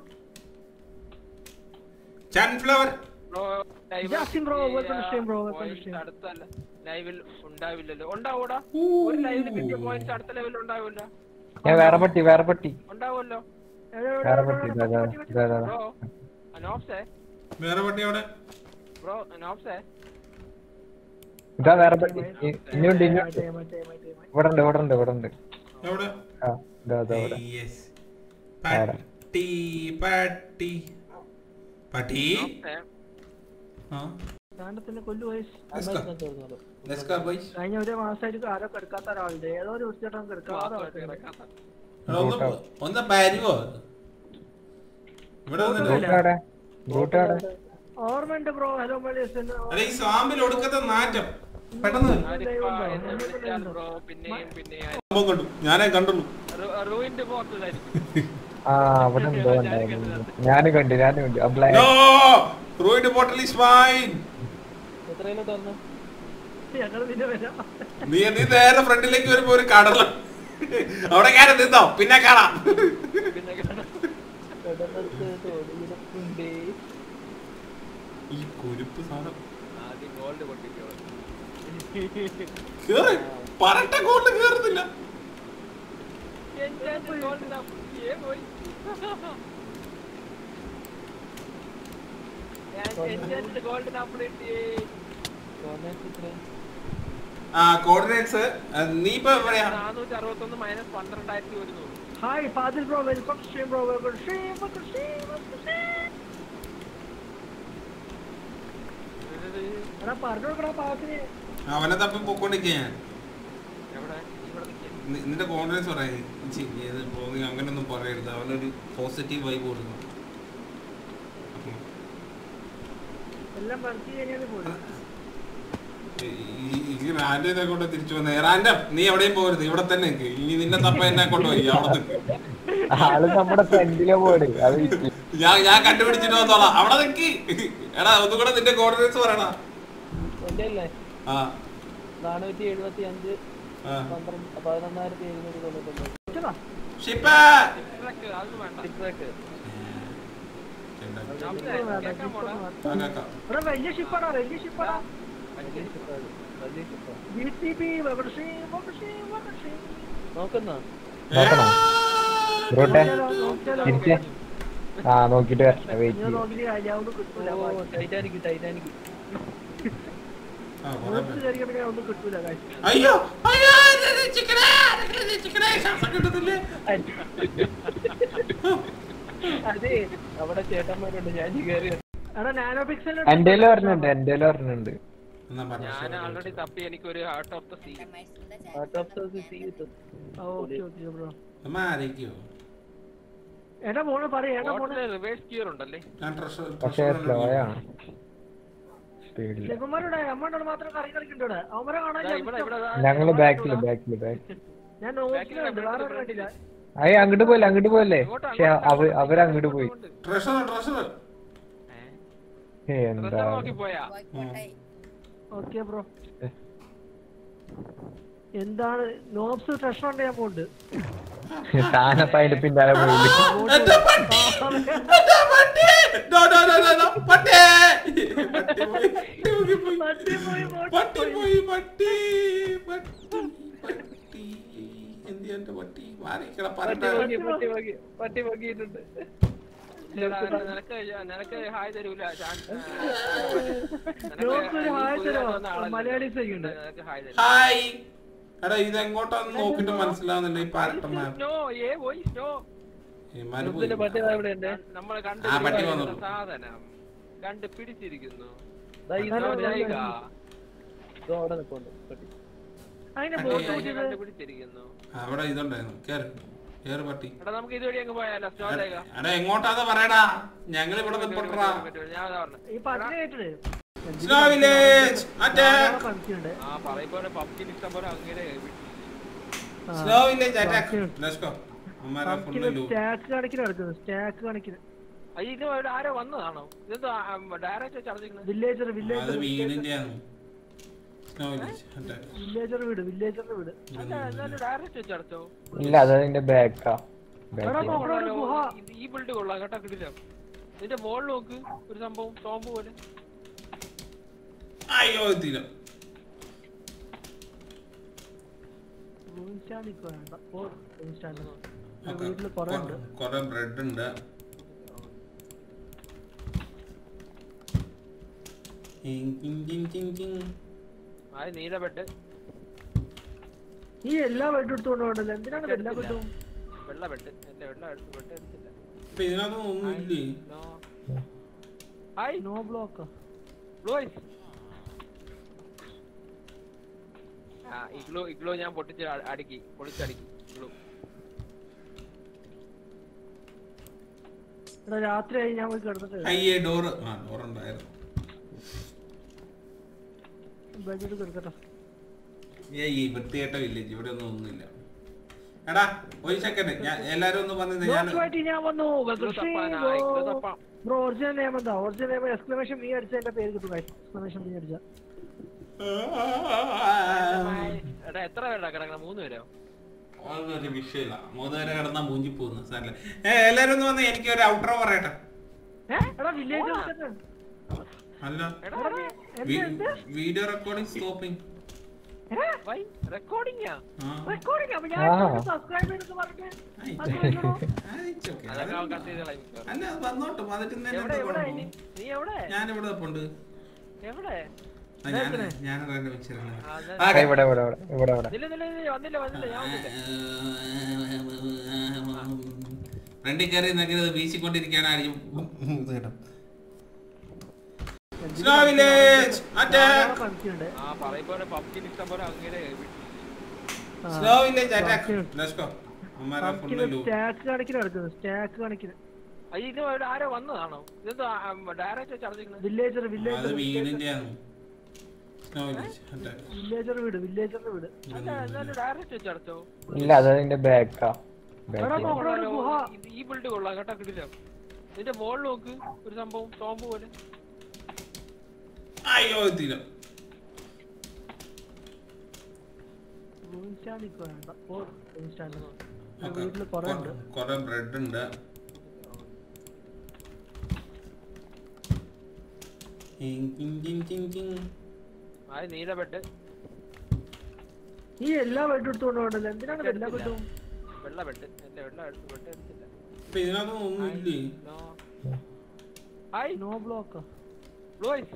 sunflower bro Justin bro, welcome to stream, bro, welcome to stream. അടുത്തല്ല ലൈവിൽ ഉണ്ടാവില്ലല്ലോ ഉണ്ടാവൂടാ ഒരു ലൈവിൽ കിട്ടിയ പോയിന്റ്സ് അടുത്ത ലെവലിൽ ഉണ്ടാവില്ല ഞാൻ വേറെ പട്ടി വേറെ പട്ടി ഉണ്ടാവുമല്ലോ വേറെ പട്ടി ഇതാ, ഇതാ, ഇതാ, ഇതാ. ബ്രോ അനോപ്സേ വേറെ പട്ടി അവിടെ ബ്രോ അനോപ്സേ ഇതാ വേറെ പട്ടി ഇ- ഇനിയുണ്ട് ഇനിയുണ്ട് മറ്റേ മറ്റേ മറ്റേ ഇവിടെ ഉണ്ട് ഇവിടെ ഉണ്ട് ഇവിടെ ഉണ്ട് എവിടെ ആ ഇതാ ഇതാ ഇവിടെ യെസ് പട്ടി പട്ടി പട്ടി ആ കാണ്ടത്തിന്റെ കൊല്ലു വയസ്സ് Let's go. Let's go, boys. കഴിഞ്ഞ ഒരു മാസമായിട്ട് ആരോ കെടുക്കാത്ത ഒരാളുണ്ട് ഏതോ ഒരു വൃത്തിയായിട്ടും കെടുക്കാതെ നടക്കുന്നുണ്ട്. എടാ, ഒന്ന് ഒന്ന് വരുവോ ഇവിടെ വന്നിട്ട് ബ്രൂട്ട് എവിടെ ബ്രൂട്ട് എവിടെ ഓർമ്മയുണ്ട് ബ്രോ ഹലോ മലേസ് എടാ, ഈ സ്വാമ്പിൽ ഒടുക്കത്തെ നാറ്റം പെട്ടെന്ന് ബ്രോ പിന്നെയും പിന്നെയും സംഭവം കണ്ടു ഞാനേ കണ്ടുള്ളൂ റൂയിന്റെ ബോക്സിലായിരിക്കും ആ അവിടെ എന്തോ ഉണ്ടായിരുന്നു ഞാനും കണ്ടു ഞാനും കണ്ടു ആ ബ്ലാക്ക് നോ റോയിഡ് ബോട്ടിൽ ഈസ് ഫൈൻ എത്രയിലോട്ട് വന്നു ഞങ്ങൾ പിന്നെ വരാം നീ നീ നേരെ ഫ്രണ്ടിലേക്ക് വരുമ്പോ ഒരു കടല അവിടെ കയറി നിന്നോ പിന്നെ കാണാം പിന്നെ കാണാം. കടലത്ത് തൊടിയിലപ്പുണ്ടേ ഈ കുരുപ്പ് സാധനം ആദ്യം ഗോൾഡ് പൊട്ടിക്കോ കേറ് പറട്ട ഗോൾഡ് കേറുന്നില്ല ഏ പോയി ഗോൾഡ് നമ്പർ കിട്ടിയേ കോർണേറ്റ് ഇത്രയും ആ കോർഡിനേറ്റ്സ് നീ ഇപ്പൊ എവിടെയാ നാനൂറ്റി അറുപത്തൊന്ന് മൈനസ് പന്ത്രണ്ടായിരത്തി ഒരുന്നൂറ് hi Fadil bro welcome stream bro welcome stream welcome stream welcome stream എടാ പറഞ്ഞു കൊടുക്കടാ പാവത്തിന് അവനെ തപ്പി പൊക്കോണ്ടിരിക്കുക ഞാൻ എവിടെ ഇവിടെ നിൽക്കുക നി- നിന്റെ കോൺഫിഡൻസ് പറയാ അങ്ങനെയൊന്നും പറയരുത് അവനൊരു പോസിറ്റീവ് വൈബ് കൊടുക്കണം എല്ലാം മനസ്സിൽ കഴിഞ്ഞാൽ പോലും ഈ റാൻഡിനെ കൊണ്ട് തിരിച്ചു വന്നേ റാൻഡം നീ എവിടെയും പോകരുത് ഇവിടെ തന്നെ നിൽക്ക് ഇനി നിന്നെ തപ്പ എന്നെ കൊണ്ടുപോയി അവിടെ നിൽക്ക് ആള് നമ്മുടെ ഫ്രണ്ടിലെ പോട് അത് വിറ്റ്. ഞാൻ ഞാൻ കണ്ടുപിടിച്ചിട്ട് വന്നോളാം അവിടെ നിൽക്കി എടാ ഒന്നും കൂടെ നിന്റെ കോർഡിനേറ്റ്സ് പറയണ എന്റെ അല്ലേ ആ നാനൂറ്റി എഴുപത്തി അഞ്ച് ആ. പന്ത്രണ്ട് പതിനൊന്നായിരത്തി എഴുന്നൂറ്റി തൊണ്ണൂറ്റൊമ്പത് ഇച്ചടാ. ഷിപ്പ ഇത്രയൊക്കെ അതൊന്നും വേണ്ട ടിക്ടോക്ക് ഇപ്പൊ വേണ്ട, കേൾക്കാൻ ഇപ്പൊ പോടാ. വേണ്ട. എടാ വലിയ ഷിപ്പാടാ വലിയ ഷിപ്പാടാ വലിയ ഷിപ്പാണ് വലിയ ഷിപ്പാണ് B T P welcome stream welcome stream welcome stream നോക്കുന്നോ നോക്കണോ ബ്രോട്ടെ നോക്കിയാലോ തിരിച്ച് ആ നോക്കിട്ട് വരട്ടെ വെയിറ്റ് ഞാൻ ചെയ്യും നോക്കിയിട്ട് കാര്യമൊന്നും കിട്ടൂല ഓ ടൈറ്റാനിക് ടൈറ്റാനിക് മൂത്ത് കയറിയിട്ട് ഒന്നും കിട്ടൂല guys. അയ്യോ അയ്യോ ചിക്കനേ ചിക്കനേ ശ്വാസം കിട്ടുന്നില്ലേ അതെ അവിടെ ചേട്ടന്മാരുണ്ട് ഞാൻ കയറി എടാ നാനോ പിക്സൽ എന്റെ പറഞ്ഞിട്ടുണ്ട് എന്റെ പറഞ്ഞിട്ടുണ്ട് എന്നാ പറഞ്ഞോ, ഞാൻ sorry. ആൾറെഡി തപ്പി എനിക്ക് ഒരു heart of the sea heart of the city കിട്ടും ഓക്കെ ഓക്കെ ബ്രോ അമ്മ ആരേക്കോ എടാ മോള് പറയ എടാ മോള് റിവേഴ്സ് ഗിയർ ഉണ്ടല്ലേ ഞാൻ ട്രഷർ പക്ഷേ സ്ലോ ആണ് സ്പീഡില്ല ചെക്കന്മാരുടെ അമ്മയോട് മാത്രം കറി കളിക്കണ്ടോടെ അവരെ കാണാൻ ദാ ഇവിടെ ഇവിടെ ദാ ഞങ്ങള് ബാക്കില് ബാക്കില് ബാക്കിൽ ഞാൻ നോക്കിലുണ്ട് വേറെ ഒന്നും കണ്ടില്ല അയ്യ അങ്ങോട്ട് പോലെ അങ്ങോട്ട് പോലെ പക്ഷെ അവ അവരങ്ങോട്ട് പോയി ട്രഷർ ട്രഷർ ഏ, എന്താ ഡ്രസ്സർ നോക്കി പോയാ ഓക്കെ ബ്രോ എന്താണ് നോബ്സ് ട്രഷർ ഉണ്ട് ഞാൻ പോണ്ട് താനപ്പ അതിന്റെ പിന്നാലെ പോയില്ല എന്റെ പട്ടി എന്റെ പട്ടി no no no no no പട്ടി പട്ടി പോയി പട്ടി പോയി പട്ടി പോയി പട്ടി പട്ടി പട്ടി എന്ത് എന്റെ പട്ടി മാറിക്കട പട്ടി പറഞ്ഞ വകി പട്ടി വകി പട്ടി വകിയിട്ടുണ്ട് ഇല്ലടാ, നിനക്ക് നിനക്ക് ഹായ് തരൂല ചാൻ- നോക്ക് ഒരു ഹായ് നീ തരോ പുതിയതായിട്ട് വന്ന ആളല്ലേ. മലയാളീസ് ഒക്കെ ഉണ്ട് നിനക്ക് ഹായ് തരും ഹായ് എടാ ഇത് എങ്ങോട്ടാന്ന് നോക്കിട്ട് മനസ്സിലാവുന്നില്ല ഈ പാരട്ടന്മാർ നോ ഏ പോയി നോ ഇമാര് പോയി ഇതിന്റെ പട്ടി ദാ ഇവിടെ ഉണ്ട് നമ്മൾ കണ്ട് ആ, പട്ടി പിടിച്ചിരിക്കുന്ന വന്നു. സാധനം കണ്ട് പിടിച്ചിരിക്കുന്നു ദാ ഇത് അതാ, ഇവിടെ അതാ, ജൈക. ഇതോ അവിടെ നിൽപ്പുണ്ട് പട്ടി അതിന്റെ അതെ, ബോട്ട് അതെ. ജൈക കണ്ട് പിടിച്ചിരിക്കുന്നു അവിടെ ഇതുണ്ടായിരുന്നു കേറ് കേറ് പട്ടി എടാ നമുക്ക് ഇതുവഴി അങ്ങ് പോയാലോ സ്നോ ജൈക എടാ എങ്ങോട്ടാന്ന് പറയടാ ഞങ്ങൾ ഇവിടെ നിൽപ്പട്ടാ ഞാൻ അതാ പറഞ്ഞെ. ഈ പട്ടിനെ കേട്ടില്ലേ സ്നോ വില്ലേജ് അറ്റേ പണിക്കുണ്ട് ആ പറയുമ്പോലെ പബ്ജിന് ഇഷ്ടം പോലെ അങ്ങനെ snow village attack let's go അമ്മാരാ ഫുള്ള് ലൂ സ്റ്റാക്ക് കണക്കിന് നടക്കുന്നത് സ്റ്റാക്ക് കണക്കിന് അയ്യോ ഇത് ഇവിടെ ആരോ വന്നതാണോ ഇതെന്തോ ഡയറക്റ്റ് ചടച്ചിരിക്കുന്നത് വില്ലേജർ അത് വില്ലേജർ വീടിന്റെ ആണ് സ്നോ വില്ലേജ് അറ്റാക്ക് വില്ലേജർ വീട് വില്ലേജറിന്റെ വീട് അല്ല എന്നാലും ഡയറക്റ്റ് വെച്ച് അടച്ചോ ഇല്ല അത് അതിന്റെ ബാക്കാ എടാ ബാക്കിൽ നോക്കടാ ഒരു ഗുഹ ഇത് ഈ ബിൽഡ് കൊള്ളാം കേട്ടോ കിട്ടില്ല ഇതിന്റെ മോളിൽ നോക്ക് ഒരു സംഭവം ടോമ്പ് പോലെ അയ്യോ എത്തിയില്ല റൂം സ്റ്റാൻഡ് നിൽക്കുക വേണ്ട ഓ റൂം സ്റ്റാൻഡ് ഓക്കേ. വീട്ടില് കുറെ ഉണ്ട് കുറെ ബ്രെഡ് ഉണ്ട് ടിങ് ടിങ് ടിങ് ടിങ് ടിങ്. ആ നീല ബെഡ് ഈ എല്ലാ ബെഡും എടുത്തുകൊണ്ട് പോകണ്ടല്ലോ എന്തിനാണ് ഇത് എല്ലാ ബെഡും വെള്ള ബെഡ് എന്റെ വെള്ള ബെഡ് എടുത്തില്ല ഇപ്പൊ ഇതിനകത്തൊന്നും ഒന്നുമില്ലേ നോ ഹായ് നോ ബ്ലോക്ക് ബ്ലോയ്സ് ആ ഇഗ്ലോ ഇഗ്ലോ ഞാൻ പൊട്ടിച്ച് അ- അടുക്കി പൊളിച്ചടുക്കി ഇഗ്ലോ എടാ രാത്രിയായി ഞാൻ പോയി കിടന്നിട്ട് അയ്യേ ഡോറ് ആ ഡോർ ഉണ്ടായിരുന്നു ബെഡ് കിടക്കട്ടെ ഏ ഈ വൃത്തികെട്ട വില്ലേജ് ഇവിടെ ഒന്നും ഒന്നുമില്ല എടാ ഒരു സെക്കൻഡ് ഞാൻ എല്ലാരും ഒന്ന് പറഞ്ഞത് ഞാൻ നോക്കുമായിട്ട് ഞാൻ വന്നു ഇഗ്ലോ തപ്പാനാ ഇഗ്ലോ തപ്പാം ബ്രോ ഒറിജിനൽ നെയിം എന്താ ഒറിജിനൽ നെയിം എക്സ്ക്ലമേഷൻ മീ അടിച്ച എന്റെ പേര് കിട്ടും എക്സ്ക്ലമേഷൻ മീ അടിച്ച എടാ എത്ര പേരാ കിടക്കണം മൂന്ന് പേരോ അതൊരു വിഷയമില്ല മൂന്ന് പേരെ കിടന്നാ മൂഞ്ചി പോകുന്നു സാറല്ലേ ഏ എല്ലാരും ഒന്ന് വന്ന് എനിക്ക് ഒരു ഔട്ടർ പറയട്ടെ ഏ? എടാ വില്ലേജ് അല്ല എടാ എന്ത് എന്ത് വീഡിയോ റെക്കോർഡിംഗ് സ്റ്റോപ്പിംഗ് വൈ റെക്കോർഡിംഗാ ആ. റെക്കോർഡിംഗ് അപ്പൊ ഞാൻ ആ. സബ്സ്ക്രൈബ് ചെയ്തെന്ന് പറഞ്ഞിട്ട് ആ, അത് it's കഴിഞ്ഞോ? ആ, it's okay. അതൊക്കെ അവൻ കട്ട് ചെയ്ത് കളയും മിക്കവാറും. അല്ല അത് വന്നോട്ടെ വന്നിട്ട് തന്നെ എവിടെ എന്താ എവിടെ കുഴപ്പം? ഇനി? നീ എവിടെ ഞാനിവിടെ നിൽപ്പുണ്ട്. എവിടെ ആ, ഞാൻ ഞാനത് തന്നെ വെച്ചിരുന്നത്. ആ, ഞാൻ- ആ, ആ, ഇവിടെ ഇവിടെ ഇവിടെ ഇവിടെ ഇവിടെ നില്ല നില്ല നില്ല വന്നില്ല വന്നില്ല ഞാൻ വന്നില്ല ഫ്രണ്ടിൽ കയറി നിൽക്കുന്നത് വീശിക്കൊണ്ടിരിക്കുകയാണ് ആയിരിക്കും ഇത് കേട്ടോ സ്നോ വില്ലേജ് അറ്റാക്ക് പണിക്കുണ്ട് ആ പറയുമ്പോ പബ്ജിന് ഇഷ്ടം പോലെ അങ്ങനെ snow village attack let's go അമ്മാരാ ഫുള്ള് ലൂ സ്റ്റാക്ക് കണക്കിന് നടക്കുന്നു സ്റ്റാക്ക് കണക്കിന് അയ്യ ഇത് ഇവിടെ ആരോ വന്നതാണോ ഇതെന്തോ ഡയറക്റ്റ് ചർച്ചിക്കുന്നത് വില്ലേജർ അത് വില്ലേജർ വീടിന്റെ ആണ് സ്നോ വില്ലേജ് അറ്റാക്ക് വില്ലേജർ വീട് വില്ലേജറിന്റെ വീട് അല്ല എന്നാലും ഡയറക്റ്റ് വെച്ച് അടച്ചോ ഇല്ല അത് അതിന്റെ ബാക്കാ എടാ, നോക്കടാ, ഒരു ഗുഹ. ഇത് ഈ ബിൽഡ് കൊള്ളാം കേട്ടാ കിട്ടില്ല ഇതിന്റെ മുകളിൽ നോക്ക് ഒരു സംഭവം ടോംബ് പോലെ അയ്യോ എത്തിയില്ല റൂം സ്റ്റാൻഡ് ഇപ്പൊ വേണ്ട ഓ റൂം സ്റ്റാൻഡ് വീട്ടില് കൊറേ ഉണ്ട് കൊറേ ബ്രെഡ് ഉണ്ട് king, king, king, king, king. ആ നീല ബെഡ് ഈ എല്ലാ ബെഡും എടുത്തുകൊണ്ട് പോകണ്ടല്ലോ എന്തിനാണ് എല്ലാ ബെഡും വെള്ള ബെഡ് അല്ല വെള്ള ബെഡ് എടുത്തില്ല ഇപ്പൊ ഇതിനകത്തൊന്നും ഒന്നും ഇല്ലേ no hi no block blue ice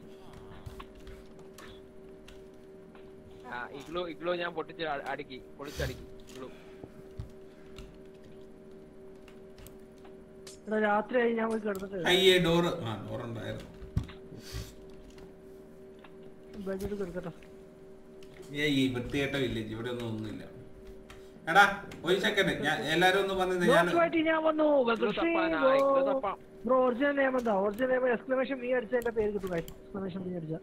ആ ഇഗ്ലോ ഇഗ്ലോ ഞാൻ പൊട്ടിച്ച് അ- അടുക്കി പൊളിച്ചടുക്കി ഇഗ്ലോ എടാ രാത്രിയായി ഞാൻ പോയി കിടന്നിട്ട് അയ്യേ ഡോറ് ആ ഡോർ ഉണ്ടായിരുന്നു ബെഡിൽ കിടക്കട്ടെ ഏ ഈ വൃത്തികെട്ട വില്ലേജ് ഇവിടെ ഒന്നും ഒന്നുമില്ല എടാ ഒരു സെക്കൻഡ് ഞാൻ എല്ലാരും ഒന്ന് വന്നത് ഞാൻ നോക്കുമായിട്ട് ഞാൻ വന്നു ഇഗ്ലോ തപ്പാനാ ഇഗ്ലോ തപ്പാം ബ്രോ ഒറിജിനൽ നെയിം എന്താ ഒറിജിനൽ നെയിം എക്സ്ക്ലമേഷൻ നീ അടിച്ച എന്റെ പേര് കിട്ടും എക്സ്ക്ലമേഷൻ നീ അടിച്ച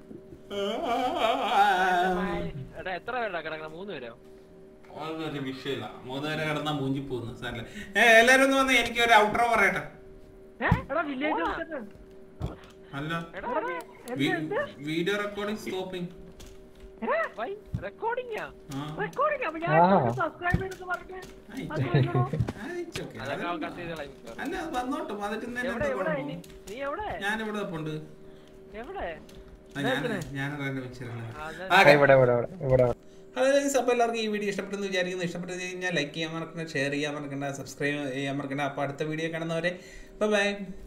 എടാ എത്ര പേരാ കിടക്കണം മൂന്ന് പേരോ ഒരു വിഷയമില്ല മൂന്ന് പേരെ കിടന്നാ മൂഞ്ചി പോകുന്നു സാറല്ലേ ഏ എല്ലാരും ഒന്ന് വന്ന് എനിക്ക് ഒരു ഔട്ടർ പറയട്ടെ ഏ? എടാ വില്ലേജ് അല്ല എടാ വീഡിയോ റെക്കോർഡിംഗ് സ്റ്റോപ്പിംഗ് വൈ റെക്കോർഡിംഗാ റെക്കോർഡിംഗ് അപ്പൊ ഞാൻ ആ. സബ്സ്ക്രൈബ് ചെയ്തെന്ന് പറഞ്ഞിട്ട് അത് കഴിഞ്ഞോ? അതൊക്കെ അവൻ കട്ട് ചെയ്ത് കളയും മിക്കവാറും. അല്ല അത് വന്നോട്ടെ വന്നിട്ട് തന്നെ എവിടെ എന്താ എവിടെ കുഴപ്പം? ഇനി? നീ എവിടെ ഞാനിവിടെ നിൽപ്പുണ്ട് എവിടെ ആ, ഞാൻ ഞാനത് തന്നെ വെച്ചിരുന്നത് ആ, ഞാൻ- ആ, ഇവിടെ ഇവിടെ ഇവിടെ ഇവിടെ ഹലോ ഗൈസ് അപ്പോൾ എല്ലാവർക്കും ഈ വീഡിയോ ഇഷ്ടപ്പെട്ടെന്ന് വിചാരിക്കുന്നു ഇഷ്ടപ്പെട്ടു കഴിഞ്ഞാൽ ലൈക്ക് ചെയ്യാൻ മറക്കണ്ട ഷെയർ ചെയ്യാൻ മറക്കണ്ട സബ്സ്ക്രൈബ് ചെയ്യാൻ മറക്കണ്ട അപ്പോൾ അടുത്ത വീഡിയോ കാണുന്നവരെ ബൈ